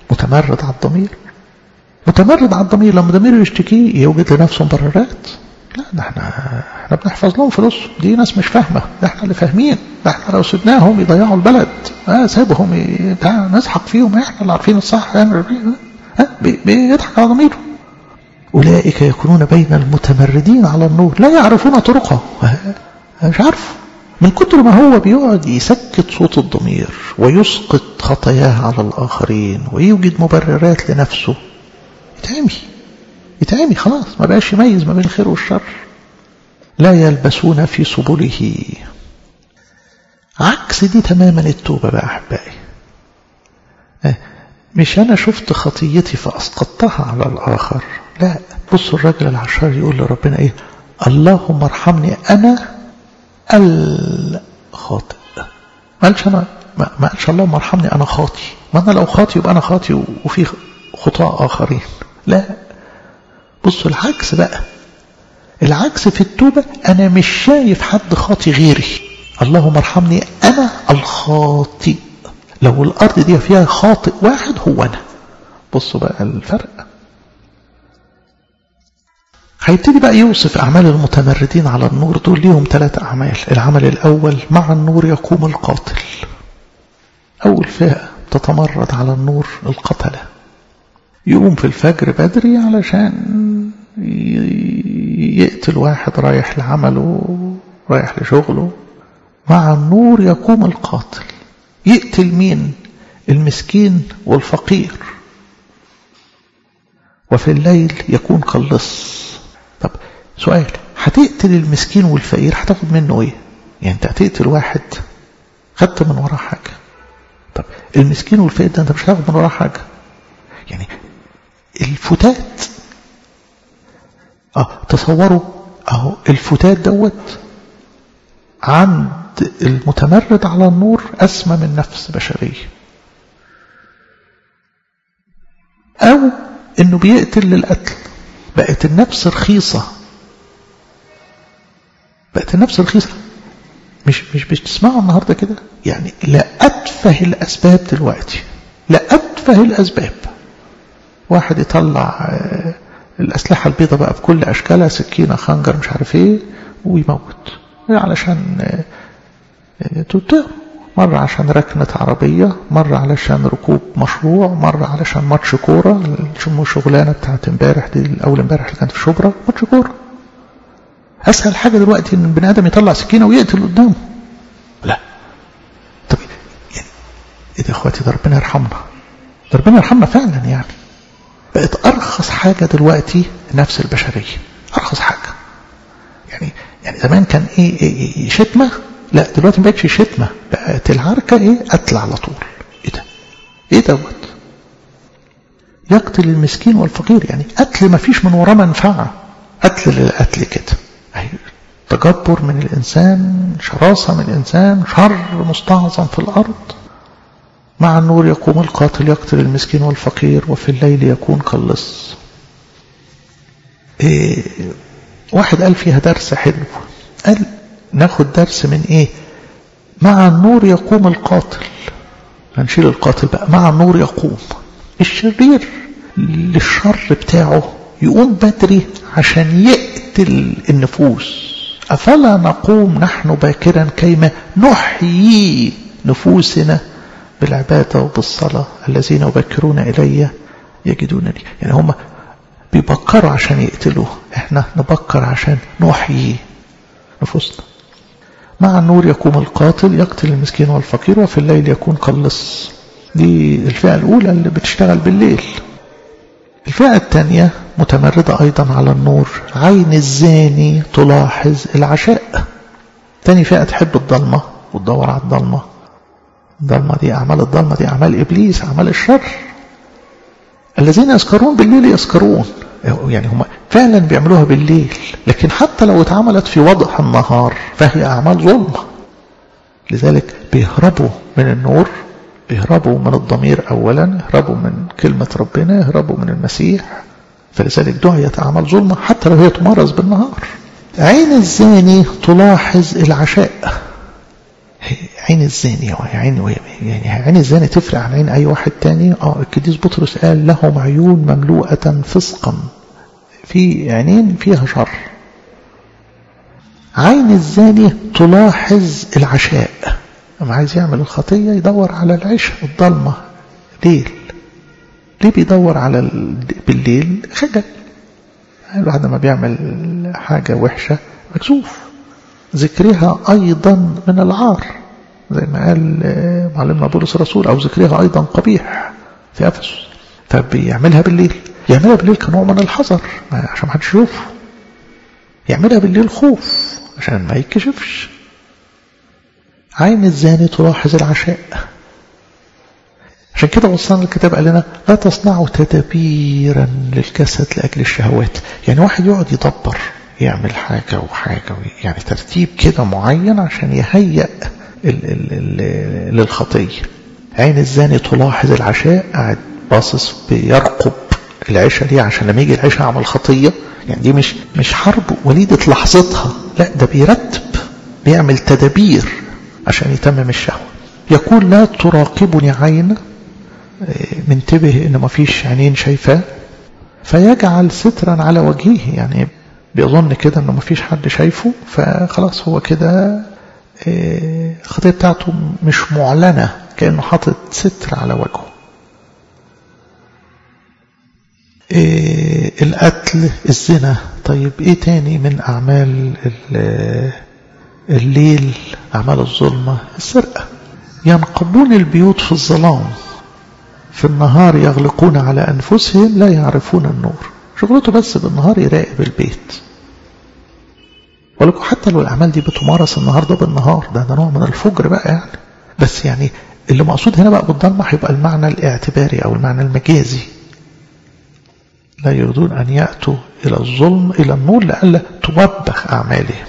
متمرد على الضمير متمرد على الضمير لما ضميره يشتكيه يوجد لنفسه مبررات لا ده احنا احنا بنحفظ لهم فلوسهم دي ناس مش فاهمه ده احنا اللي فاهمين ده احنا لو سيبناهم يضيعوا البلد اه سيبهم بتاع نسحق فيهم احنا اللي عارفين الصح اه بيضحك على ضميره اولئك يكونون بين المتمردين على النور لا يعرفون طرقه مش عارف من كتر ما هو بيقعد يسكت صوت الضمير ويسقط خطاياه على الآخرين ويوجد مبررات لنفسه يتعمي يتعمي خلاص ما بقاش يميز ما بين الخير والشر لا يلبسون في سبله عكس دي تماما التوبة بقى أحبائي مش أنا شفت خطيتي فأسقطتها على الآخر لا بصوا الراجل العشار يقول لربنا إيه اللهم ارحمني أنا الخاطئ ما قالش أنا ما قالش اللهم ارحمني أنا خاطي ما أنا لو خاطي يبقى أنا خاطي وفي خطاء آخرين لا بصوا العكس بقى العكس في التوبة أنا مش شايف حد خاطي غيري اللهم ارحمني أنا الخاطئ لو الأرض دي فيها خاطئ واحد هو أنا بصوا بقى الفرق هيبتدي بقى يوصف أعمال المتمردين على النور دول ليهم ثلاث أعمال العمل الأول مع النور يقوم القاتل أول فئة تتمرد على النور القتلة يقوم في الفجر بدري علشان يقتل واحد رايح لعمله رايح لشغله مع النور يقوم القاتل يقتل مين المسكين والفقير وفي الليل يكون كاللص طب سؤال هتقتل المسكين والفقير هتاخد منه ايه يعني انت هتقتل واحد خدت من وراه حاجة طب المسكين والفقير ده انت مش هتاخد من وراه حاجة يعني الفتات اه تصوروا اهو الفتات دوت عند المتمرد على النور أسمى من نفس بشرية أو إنه بيقتل للقتل بقت النفس رخيصة بقت النفس رخيصة مش مش مش تسمعوا النهاردة كده يعني لا أتفه الأسباب دلوقتي لا أتفه الأسباب واحد يطلع الأسلحة البيضاء بقى بكل أشكالها سكينة خنجر مش عارف إيه ويموت علشان تطير مرة عشان ركنة عربية مرة علشان ركوب مشروع مرة علشان ماتش كورة الشغلانة بتاعت امبارح دي الأول امبارح اللي كانت في شبرا ماتش كورة أسهل حاجة دلوقتي إن البني آدم يطلع سكينة ويقتل قدامه لا طب يعني إيه ده إخواتي ده ربنا يرحمنا ده ربنا يرحمنا فعلا يعني بقت أرخص حاجة دلوقتي نفس البشرية أرخص حاجة يعني يعني زمان كان إيه, إيه, إيه شتمة لا دلوقتي ما بقتش شتمة بقت العركة ايه قتل على طول ايه ده ايه دوت يقتل المسكين والفقير يعني قتل ما فيش من وراه منفعة قتل للقتل كده تجبر من الإنسان شراسة من الإنسان شر مستعظم في الأرض مع النور يقوم القاتل يقتل المسكين والفقير وفي الليل يكون كاللص إيه واحد قال فيها درس حلو قال ناخد درس من ايه مع النور يقوم القاتل هنشيل القاتل بقى مع النور يقوم الشرير للشر بتاعه يقوم بدري عشان يقتل النفوس أفلا نقوم نحن باكرا كيما نحيي نفوسنا بالعبادة وبالصلاة الذين يبكرون إلي يجدونني يعني هم بيبكروا عشان يقتلوه احنا نبكر عشان نحيي نفوسنا مع النور يقوم القاتل يقتل المسكين والفقير وفي الليل يكون كاللص دي الفئة الأولى اللي بتشتغل بالليل الفئة الثانية متمردة أيضا على النور عين الزاني تلاحظ العشاء تاني فئة تحب الضلمة وتدور على الضلمة الضلمة دي أعمال الضلمة دي أعمال إبليس أعمال الشر الذين يسكرون بالليل يسكرون يعني هم فعلا بيعملوها بالليل لكن حتى لو اتعملت في وضح النهار فهي أعمال ظلمة لذلك بيهربوا من النور بيهربوا من الضمير أولا يهربوا من كلمة ربنا يهربوا من المسيح فلذلك دعيت أعمال ظلمة حتى لو هي تمارس بالنهار عين الزاني تلاحظ العشاء عين الزاني عين يعني عين الزاني تفرق عن عين أي واحد تاني اه القديس بطرس قال لهم عيون مملوءة فسقا في عينين فيها شر عين الزاني تلاحظ العشاء لما عايز يعمل الخطية يدور على العشاء الضلمة ليل ليه بيدور على ال... بالليل خجل الواحد لما بيعمل حاجة وحشة مكسوف ذكرها أيضا من العار زي ما قال معلمنا بولس الرسول أو ذكرها أيضا قبيح في أفسس فبيعملها بالليل يعملها بالليل كنوع من الحذر عشان ما حدش يشوفه يعملها بالليل خوف عشان ما يتكشفش عين الزاني تلاحظ العشاء عشان كده وصلنا الكتاب قال لنا لا تصنعوا تدابيرا للجسد لأجل الشهوات يعني واحد يقعد يدبر يعمل حاجة وحاجة يعني ترتيب كده معين عشان يهيئ ال ال ال للخطية عين الزاني تلاحظ العشاء قاعد باصص بيرقب العشاء ليه عشان لما يجي العشاء عمل خطية يعني دي مش مش حرب وليدة لحظتها لا ده بيرتب بيعمل تدابير عشان يتمم الشهوة يقول لا تراقبني عين منتبه ان ما فيش عينين شايفاه فيجعل سترا على وجهه يعني بيظن كده انه ما فيش حد شايفه فخلاص هو كده الخطية بتاعته مش معلنة كأنه حاطط ستر على وجهه إيه القتل الزنا طيب ايه تاني من اعمال الليل اعمال الظلمة السرقة ينقبون البيوت في الظلام في النهار يغلقون على انفسهم لا يعرفون النور شغلته بس بالنهار يراقب البيت ولكم حتى لو الاعمال دي بتمارس النهارده بالنهار ده, ده نوع من الفجر بقى يعني بس يعني اللي مقصود هنا بقى بالضلمه هيبقى المعنى الاعتباري او المعنى المجازي لا يريدون أن يأتوا إلى الظلم إلى النور لئلا توبخ أعمالهم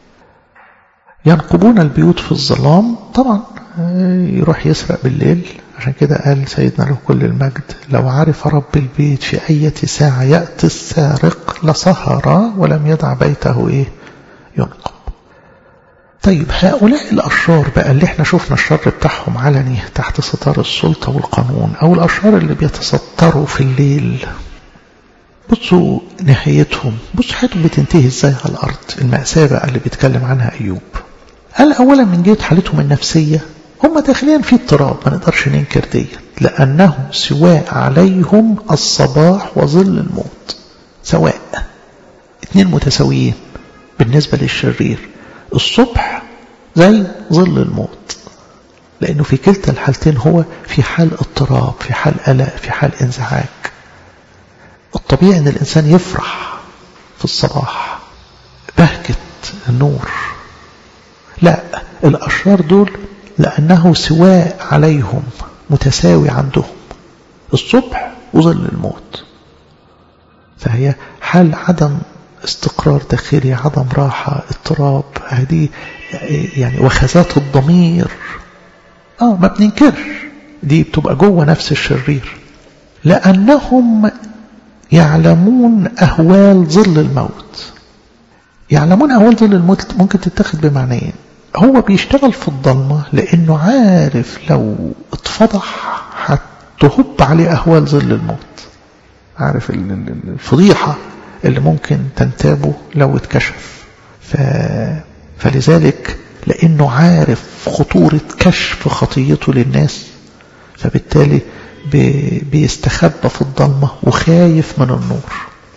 ينقبون البيوت في الظلام طبعا يروح يسرق بالليل عشان كده قال سيدنا له كل المجد لو عرف رب البيت في أي ساعة يأتي السارق لسهر ولم يدع بيته إيه ينقب طيب هؤلاء الأشرار بقى اللي احنا شفنا الشر بتاعهم علني تحت ستار السلطة والقانون أو الأشرار اللي بيتستروا في الليل بصوا نهايتهم بصوا حياتهم بتنتهي ازاي على الأرض المأساة بقى اللي بيتكلم عنها أيوب قال أولا من جهة حالتهم النفسية هم داخلين في اضطراب ما نقدرش ننكر ديت لأنه سواء عليهم الصباح وظل الموت سواء اتنين متساويين بالنسبة للشرير الصبح زي ظل الموت لأنه في كلتا الحالتين هو في حال اضطراب في حال قلق في حال انزعاج الطبيعي ان الانسان يفرح في الصباح بهجة النور لا الاشرار دول لانه سواء عليهم متساوي عندهم الصبح وظل الموت فهي حال عدم استقرار داخلي عدم راحة اضطراب هذه يعني وخزات الضمير اه ما بننكرش دي بتبقى جوه نفس الشرير لأنهم يعلمون أهوال ظل الموت يعلمون أهوال ظل الموت ممكن تتخذ بمعنيين هو بيشتغل في الضلمة لأنه عارف لو اتفضح هتهب عليه أهوال ظل الموت عارف الفضيحة اللي ممكن تنتابه لو اتكشف ف... فلذلك لأنه عارف خطورة كشف خطيته للناس فبالتالي بيستخبى في الضلمة وخايف من النور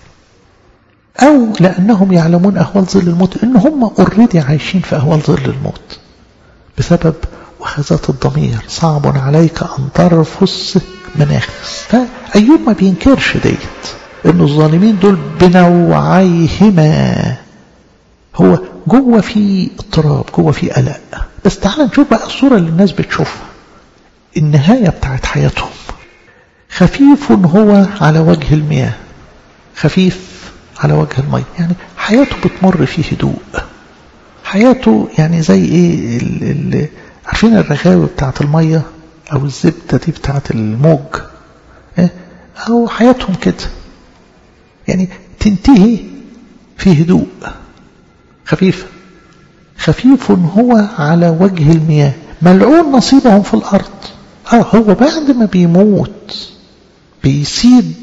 أو لأنهم يعلمون أهوال ظل الموت إن هم اوريدي عايشين في أهوال ظل الموت بسبب وخزات الضمير صعب عليك أن ترفس مناخس فأيوب ما بينكرش ديت إن الظالمين دول بنوعيهما هو جوه في اضطراب جوه في قلق بس تعال نشوف بقى الصورة اللي الناس بتشوفها النهاية بتاعت حياتهم خفيف هو على وجه المياه خفيف على وجه المية يعني حياته بتمر في هدوء حياته يعني زي ايه ال ال عارفين الرغاوي بتاعت المية او الزبدة دي بتاعت الموج إيه؟ او حياتهم كده يعني تنتهي في هدوء خفيفة خفيف هو على وجه المياه ملعون نصيبهم في الأرض آه هو بعد ما بيموت بيسيب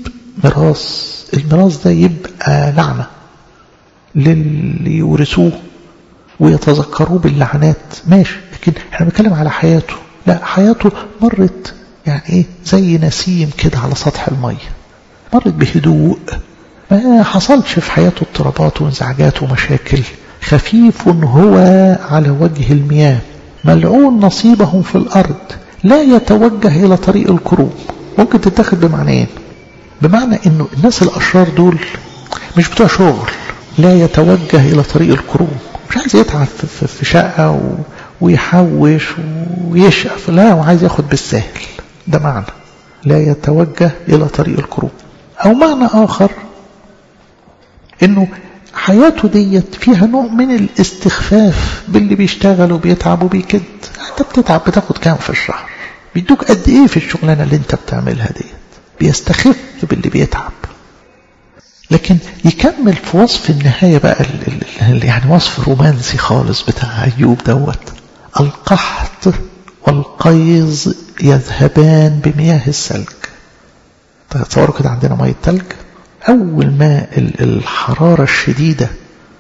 ميراث الميراث ده يبقى لعنة للي يورثوه ويتذكروه باللعنات ماشي لكن احنا بنتكلم على حياته لا حياته مرت يعني ايه زي نسيم كده على سطح المية مرت بهدوء ما حصلش في حياته اضطرابات وانزعاجات ومشاكل خفيف هو على وجه المياه ملعون نصيبهم في الأرض لا يتوجه إلى طريق الكروب ممكن تتاخد بمعنيين بمعنى انه الناس الأشرار دول مش بتوع شغل لا يتوجه إلى طريق الكروب مش عايز يتعب في شقة و... ويحوش ويشقف لا وعايز ياخد بالسهل ده معنى لا يتوجه إلى طريق الكروب أو معنى آخر إنه حياته ديت فيها نوع من الاستخفاف باللي بيشتغل وبيتعب وبيكد انت بتتعب بتاخد كام في الشهر بيدوك قد ايه في الشغلانه اللي انت بتعملها ديت بيستخف باللي بيتعب لكن يكمل في وصف النهاية بقى ال ال يعني وصف رومانسي خالص بتاع أيوب دوت القحط والقيظ يذهبان بمياه الثلج تصوروا كده عندنا مية تلج أول ما الحرارة الشديدة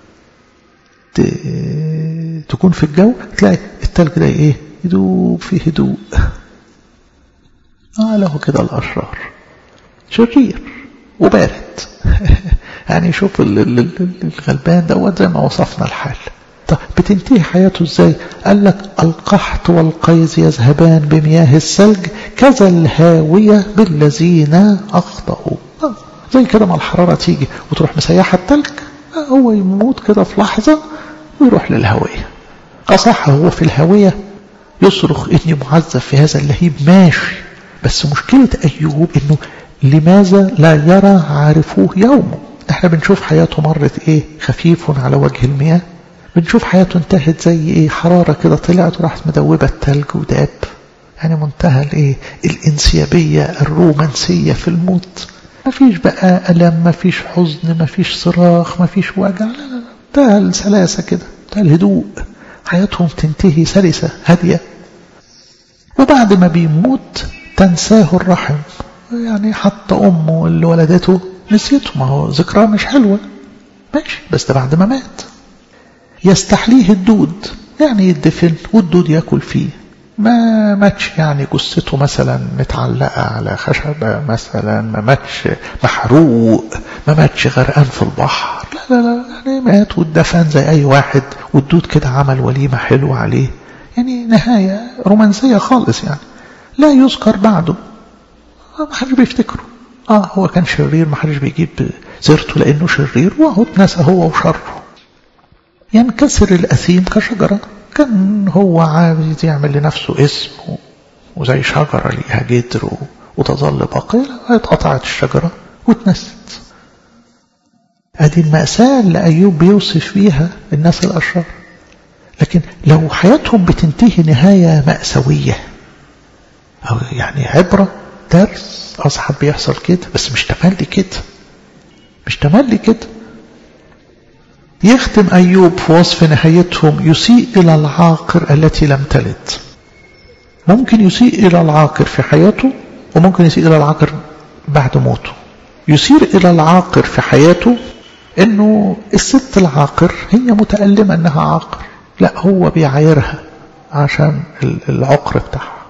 تكون في الجو تلاقي التلج ده إيه يدوب في هدوء آه له كده الأشرار شرير وبارد يعني شوف الغلبان دوت زي ما وصفنا الحال طب بتنتهي حياته ازاي قال لك القحط والقيظ يذهبان بمياه الثلج كذا الهاوية بالذين أخطأوا زي كده ما الحرارة تيجي وتروح مسيحة التلج هو يموت كده في لحظة ويروح للهوية أصح هو في الهوية يصرخ إني معذب في هذا اللهيب ماشي بس مشكلة أيوب إنه لماذا لا يرى عارفوه يومه احنا بنشوف حياته مرت ايه خفيف على وجه المياه بنشوف حياته انتهت زي ايه حرارة كده طلعت وراحت مدوبة التلج وداب يعني منتهى الايه الانسيابية الرومانسية في الموت مفيش بقى ألم مفيش حزن مفيش صراخ مفيش وجع لا لا انتهى السلاسة كده انتهى الهدوء حياتهم تنتهي سلسة هادية وبعد ما بيموت تنساه الرحم يعني حتى أمه اللي ولدته نسيته ما هو ذكراه مش حلوة ماشي بس ده بعد ما مات يستحليه الدود يعني يدفن والدود ياكل فيه ما ماتش يعني جثته مثلا متعلقة على خشبة مثلا ما ماتش محروق ما ماتش غرقان في البحر لا لا لا يعني مات واتدفن زي أي واحد والدود كده عمل وليمة حلوة عليه يعني نهاية رومانسية خالص يعني لا يذكر بعده ما حدش بيفتكره اه هو كان شرير ما حدش بيجيب سيرته لانه شرير وهو اتنسى هو وشره ينكسر الاثيم كشجره كان هو عايز يعمل لنفسه اسم وزي شجره ليها جدر وتظل باقيه اتقطعت الشجره واتنست ادي المأساة اللي أيوب بيوصف بيها الناس الأشرار لكن لو حياتهم بتنتهي نهاية مأساوية أو يعني عبرة درس أصحاب بيحصل كده بس مش تملي كده مش تملي كده يختم أيوب في وصف نهايتهم يسيء إلى العاقر التي لم تلد ممكن يسيء إلى العاقر في حياته وممكن يسيء إلى العاقر بعد موته يسير إلى العاقر في حياته إنه الست العاقر هي متألمة إنها عاقر لا هو بيعايرها عشان العقر بتاعها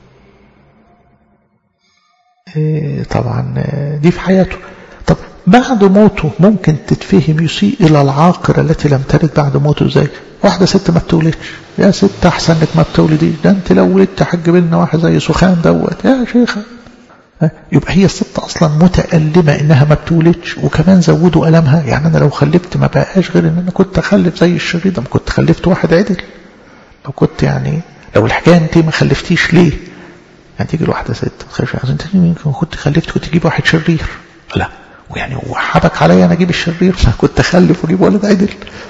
طبعا دي في حياته طب بعد موته ممكن تتفهم يسيء إلى العاقر التي لم تلد بعد موته ازاي واحدة ست ما بتولدش يا ست أحسن لك ما بتولديش ده أنت لو ولدت حجب لنا واحد زي سخان دوت يا شيخة يبقى هي الست أصلا متألمة إنها ما بتولدش وكمان زودوا ألمها يعني أنا لو خلفت ما بقاش غير إن أنا كنت أخلف زي الشرير ده كنت خلفت واحد عدل لو كنت يعني لو الحكاية أنت ما خلفتيش ليه يعني تيجي الواحدة ست تخش انت يمكن كنت خلفت كنت تجيب واحد شرير لا ويعني هو حبك عليا انا اجيب الشرير ما كنت اخلف واجيب ولد عدل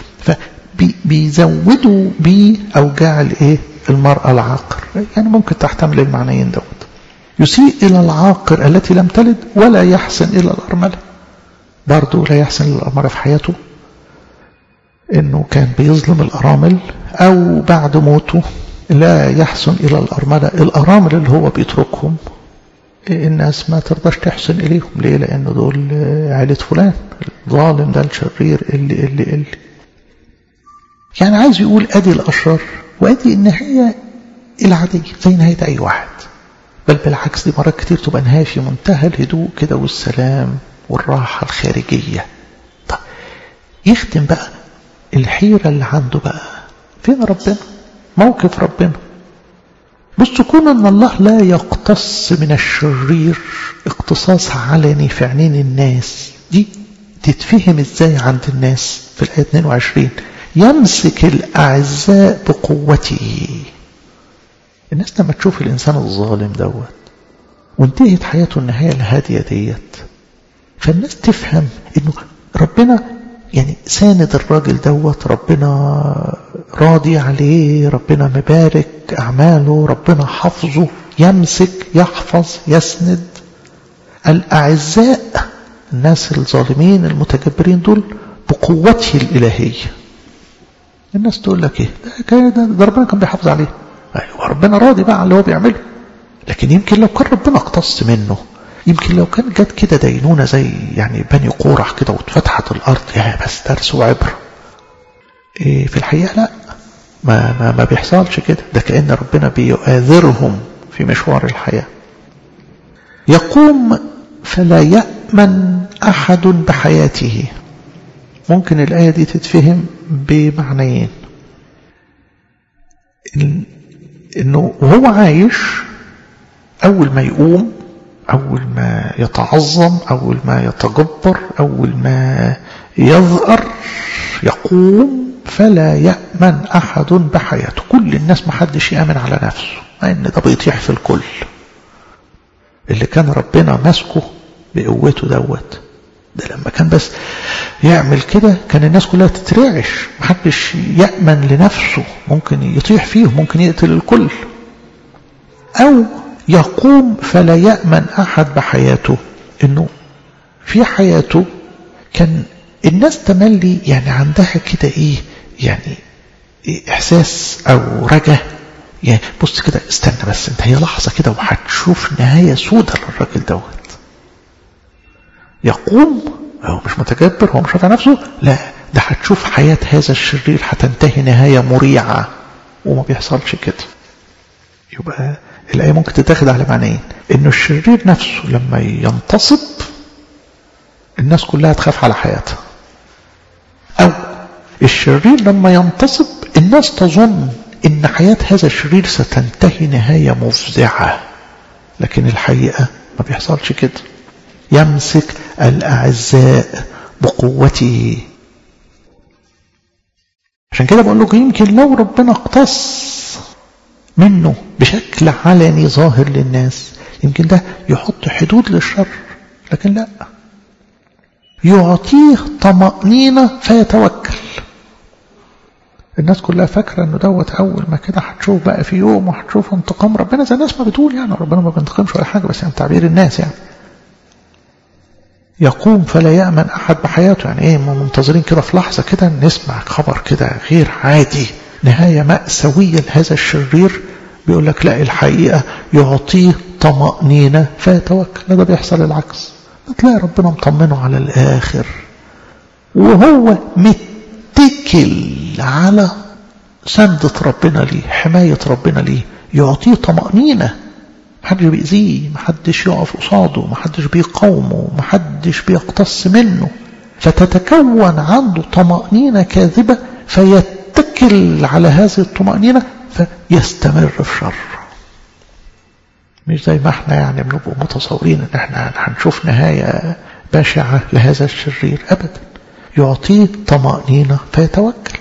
فبيزودوا بيه اوجاع الايه المرأة العاقر يعني ممكن تحتمل المعنيين دوت يسيء الى العاقر التي لم تلد ولا يحسن الى الارملة برضه لا يحسن الى الارملة في حياته انه كان بيظلم الارامل او بعد موته لا يحسن إلى الأرملة الأرامل اللي هو بيتركهم الناس ما ترضاش تحسن إليهم ليه لأنه دول عائلة فلان الظالم ده الشرير اللي اللي اللي يعني عايز يقول ادي الاشرار وادي النهايه العاديه زي نهايه اي واحد بل بالعكس دي مرات كتير تبقى نهايه في منتهى الهدوء كده والسلام والراحه الخارجيه طب يختم بقى الحيره اللي عنده بقى فين ربنا موقف ربنا بص كون ان الله لا يقتص من الشرير اقتصاص علني في عينين الناس دي تتفهم ازاي عند الناس في الآية 22 يمسك الأعزاء بقوته الناس لما تشوف الإنسان الظالم دوت وانتهت حياته النهاية الهادية ديت فالناس تفهم انه ربنا يعني ساند الراجل دوت ربنا راضي عليه ربنا مبارك أعماله ربنا حفظه يمسك يحفظ يسند الأعزاء الناس الظالمين المتجبرين دول بقوته الإلهية الناس تقول لك ايه ده, ده, ده ربنا كان بيحافظ عليه ايوه ربنا راضي بقى على اللي هو بيعمله لكن يمكن لو كان ربنا اقتص منه يمكن لو كان جت كده دينونة زي يعني بني قورح كده واتفتحت الأرض يا بس درس وعبرة إيه في الحقيقة لا ما, ما, ما بيحصلش كده ده كأن ربنا بيؤاذرهم في مشوار الحياة يقوم فلا يأمن أحد بحياته ممكن الآية دي تتفهم بمعنيين إنه وهو عايش أول ما يقوم أول ما يتعظم أول ما يتجبر أول ما يظهر يقوم فلا يأمن أحد بحياته كل الناس محدش يأمن على نفسه لأن ده بيطيح في الكل اللي كان ربنا ماسكه بقوته دوت ده لما كان بس يعمل كده كان الناس كلها تترعش محدش يأمن لنفسه ممكن يطيح فيه ممكن يقتل الكل أو يقوم فلا يأمن أحد بحياته إنه في حياته كان الناس تملي يعني عندها كده إيه يعني إيه إحساس أو رجا يعني بص كده استنى بس انت هي لحظة كده وهتشوف نهاية سودة للراجل دوت يقوم هو مش متكبر هو مش رافع نفسه لا ده هتشوف حياة هذا الشرير هتنتهي نهاية مريعة وما بيحصلش كده يبقى الآية ممكن تتاخد على معنيين إنه الشرير نفسه لما ينتصب الناس كلها تخاف على حياتها أو الشرير لما ينتصب الناس تظن إن حياة هذا الشرير ستنتهي نهاية مفزعة لكن الحقيقة ما بيحصلش كده يمسك الأعزاء بقوته عشان كده بقول لكم يمكن لو ربنا اقتص منه بشكل علني ظاهر للناس يمكن ده يحط حدود للشر لكن لا يعطيه طمأنينة فيتوكل الناس كلها فاكرة انه دوت اول ما كده هتشوف بقى في يوم وهتشوف انتقام ربنا زي الناس ما بتقول يعني ربنا ما بينتقمش ولا حاجة بس يعني تعبير الناس يعني يقوم فلا يأمن أحد بحياته يعني إيه منتظرين كده في لحظة كده نسمع خبر كده غير عادي نهاية مأساوية لهذا الشرير بيقول لك لا الحقيقة يعطيه طمأنينة فيتوكل لا ده بيحصل العكس تلاقي ربنا مطمنه على الآخر وهو متكل على سندة ربنا ليه حماية ربنا ليه يعطيه طمأنينة محدش بيأذيه محدش يقف قصاده محدش بيقاومه محدش بيقتص منه فتتكون عنده طمأنينة كاذبة فيتكل على هذه الطمأنينة فيستمر في شر مش زي ما احنا يعني بنبقى متصورين ان احنا هنشوف نهاية بشعة لهذا الشرير ابدا يعطيه طمأنينة فيتوكل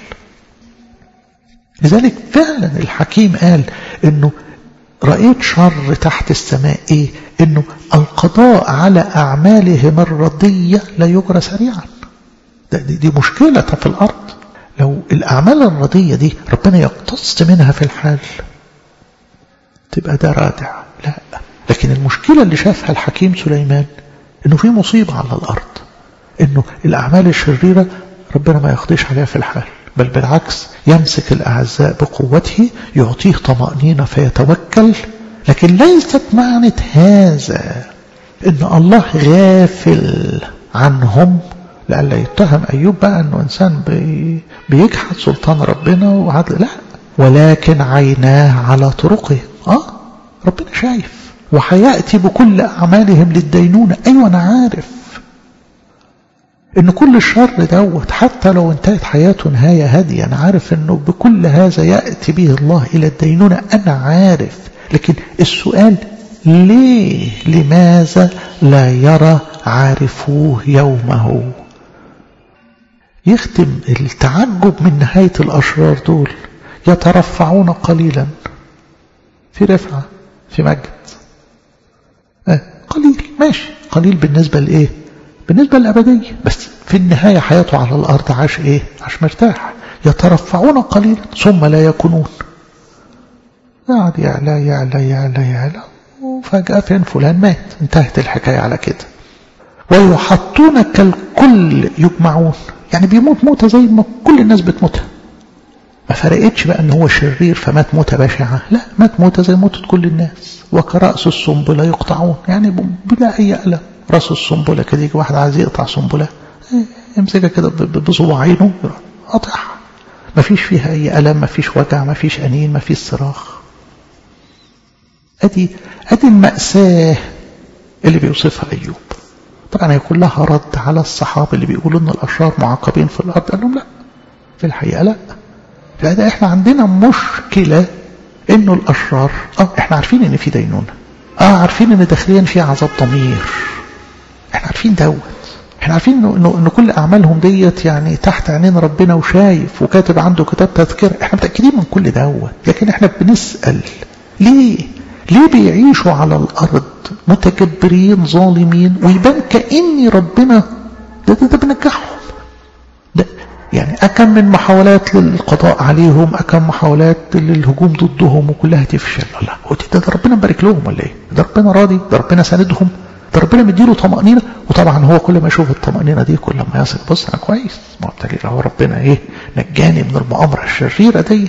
لذلك فعلا الحكيم قال انه رأيت شر تحت السماء ايه انه القضاء على اعمالهم الرضية لا يجرى سريعا دي, دي مشكلة في الارض لو الاعمال الرضية دي ربنا يقتص منها في الحال تبقى ده رادع لا لكن المشكلة اللي شافها الحكيم سليمان انه في مصيبة على الارض انه الاعمال الشريرة ربنا ما يقضيش عليها في الحال بل بالعكس يمسك الأعزاء بقوته يعطيه طمأنينة فيتوكل لكن ليست معنى هذا إن الله غافل عنهم لألا يتهم أيوب بقى أنه إنسان بي بيجحد سلطان ربنا وعدل لا ولكن عيناه على طرقه آه ربنا شايف وحيأتي بكل أعمالهم للدينونة أيوة أنا عارف إن كل الشر دوت حتى لو انتهت حياته نهاية هادية أنا عارف إنه بكل هذا يأتي به الله إلى الدينونة أنا عارف لكن السؤال ليه لماذا لا يرى عارفوه يومه يختم التعجب من نهاية الأشرار دول يترفعون قليلا في رفعة في مجد آه قليل ماشي قليل بالنسبة لإيه بالنسبة للأبدية بس في النهاية حياته على الأرض عاش إيه عاش مرتاح يترفعون قليلا ثم لا يكونون قاعد يعلى يعلى يعلى يعلى وفجأة فين فلان مات انتهت الحكاية على كده ويحطون كالكل يجمعون يعني بيموت موتة زي ما كل الناس بتموتها ما فرقتش بقى ان هو شرير فمات موتة بشعة لا مات موتة زي موتة كل الناس وكرأس السنبلة يقطعون يعني بلا أي ألم راس السنبلة كده يجي واحد عايز يقطع سنبلة يمسكها كده بصباعينه قطعها ما فيش فيها أي ألم ما فيش وجع ما فيش أنين ما فيش صراخ أدي أدي المأساة اللي بيوصفها أيوب طبعا هي كلها رد على الصحابة اللي بيقولوا إن الأشرار معاقبين في الأرض قال لهم لا في الحقيقة لا لا احنا عندنا مشكلة إنه الأشرار اه احنا عارفين إن في دينونة اه عارفين إن داخليا في عذاب ضمير احنا عارفين دوت احنا عارفين إنه, إنه, إنه كل أعمالهم ديت يعني تحت عينين ربنا وشايف وكاتب عنده كتاب تذكرة احنا متأكدين من كل دوت لكن احنا بنسأل ليه ليه بيعيشوا على الأرض متكبرين ظالمين ويبان كأني ربنا ده ده, ده بنجحهم ده يعني أكم من محاولات للقضاء عليهم أكم محاولات للهجوم ضدهم وكلها تفشل لا هو ده, ده ربنا مبارك لهم ولا ايه ده ربنا راضي ده ربنا ساندهم ده ربنا مديله طمأنينة وطبعا هو كل ما يشوف الطمأنينة دي كل ما يصل بص أنا كويس ما هو ربنا ايه نجاني من المؤامرة الشريرة ديت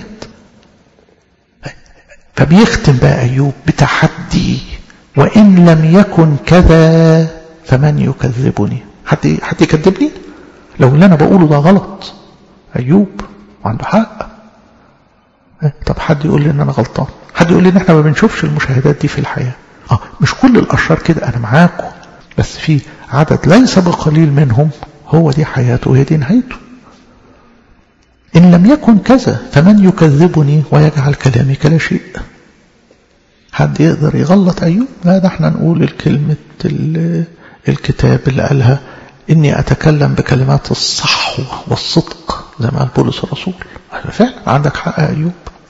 فبيختم بقى أيوب بتحدي وإن لم يكن كذا فمن يكذبني حد حد يكذبني لو اللي أنا بقوله ده غلط أيوب وعنده حق طب حد يقول لي إن أنا غلطان حد يقول لي إن إحنا ما بنشوفش المشاهدات دي في الحياة آه مش كل الأشرار كده أنا معاكم بس في عدد ليس بقليل منهم هو دي حياته وهي دي نهايته إن لم يكن كذا فمن يكذبني ويجعل كلامي كلا شيء حد يقدر يغلط أيوب لا ده احنا نقول الكلمة الكتاب اللي قالها إني أتكلم بكلمات الصحوة والصدق زي ما قال بولس الرسول فعلا عندك حق أيوب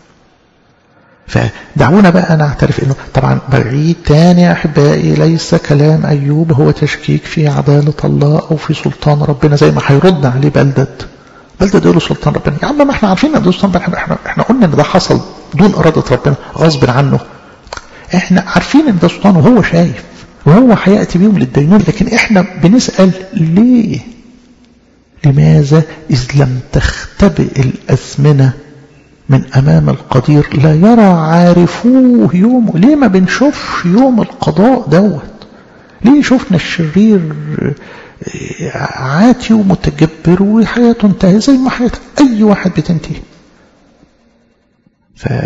فدعونا بقى نعترف انه طبعا بعيد تاني يا احبائي ليس كلام ايوب هو تشكيك في عدالة الله او في سلطان ربنا زي ما هيرد عليه بلدد بلدد يقول سلطان ربنا يا عم ما احنا عارفين ان ده سلطان ربنا احنا, احنا قلنا ان ده حصل دون ارادة ربنا غصب عنه احنا عارفين ان ده سلطان وهو شايف وهو هيأتي بيهم للدينون لكن احنا بنسأل ليه لماذا إذ لم تختبئ الأزمنة من أمام القدير لا يرى عارفوه يومه ليه ما بنشوفش يوم القضاء دوت ليه شفنا الشرير عاتي ومتجبر وحياته انتهى زي ما حياة أي واحد بتنتهي ف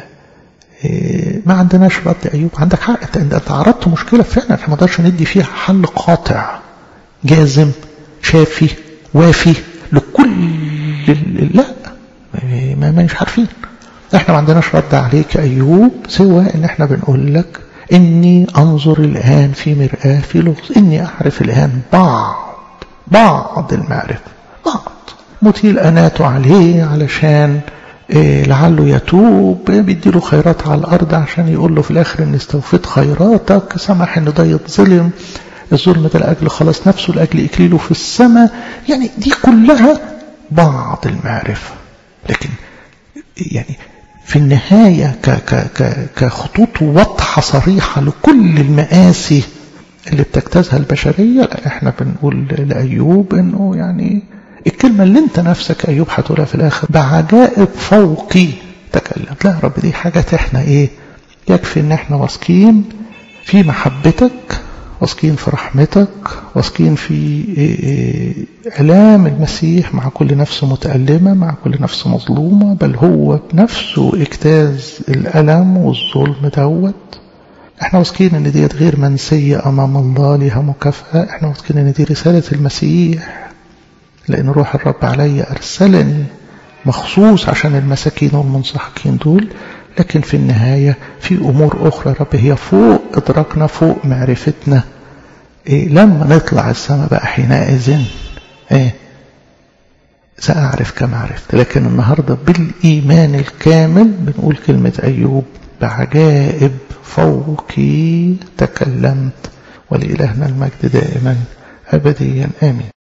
ما عندناش رد أيوب عندك حق أنت عرضت مشكلة فعلا احنا ما نقدرش ندي فيها حل قاطع جازم شافي وافي لكل لا ما مش عارفين احنا ما عندناش رد عليك أيوب سوى ان احنا بنقول لك إني أنظر الآن في مرآة في لغز إني أعرف الآن بعض بعض المعرفة بعض مطيل أناته عليه علشان إيه لعله يتوب بيديله خيرات على الأرض عشان يقول له في الآخر إن استوفيت خيراتك سمح إن ده يتظلم الظلم ده لأجل خلاص نفسه لأجل إكليله في السماء يعني دي كلها بعض المعرفة لكن يعني في النهاية ك ك ك كخطوط واضحة صريحة لكل المآسي اللي بتجتازها البشرية احنا بنقول لأيوب انه يعني الكلمة اللي انت نفسك أيوب هتقولها في الآخر بعجائب فوقي تكلم لا يا رب دي حاجة احنا ايه يكفي ان احنا واثقين في محبتك واثقين في رحمتك واثقين في إعلام المسيح مع كل نفس متألمة مع كل نفس مظلومة بل هو بنفسه اجتاز الألم والظلم دوت احنا واثقين ان ديت غير منسية امام الله لها مكافأة احنا واثقين ان دي رسالة المسيح لان روح الرب علي ارسلني مخصوص عشان المساكين والمنسحقين دول لكن في النهاية في أمور أخرى رب هي فوق إدراكنا فوق معرفتنا إيه لما نطلع السماء بقى حينئذ إيه سأعرف كما عرفت لكن النهاردة بالإيمان الكامل بنقول كلمة أيوب بعجائب فوقي تكلمت ولإلهنا المجد دائما أبديا آمين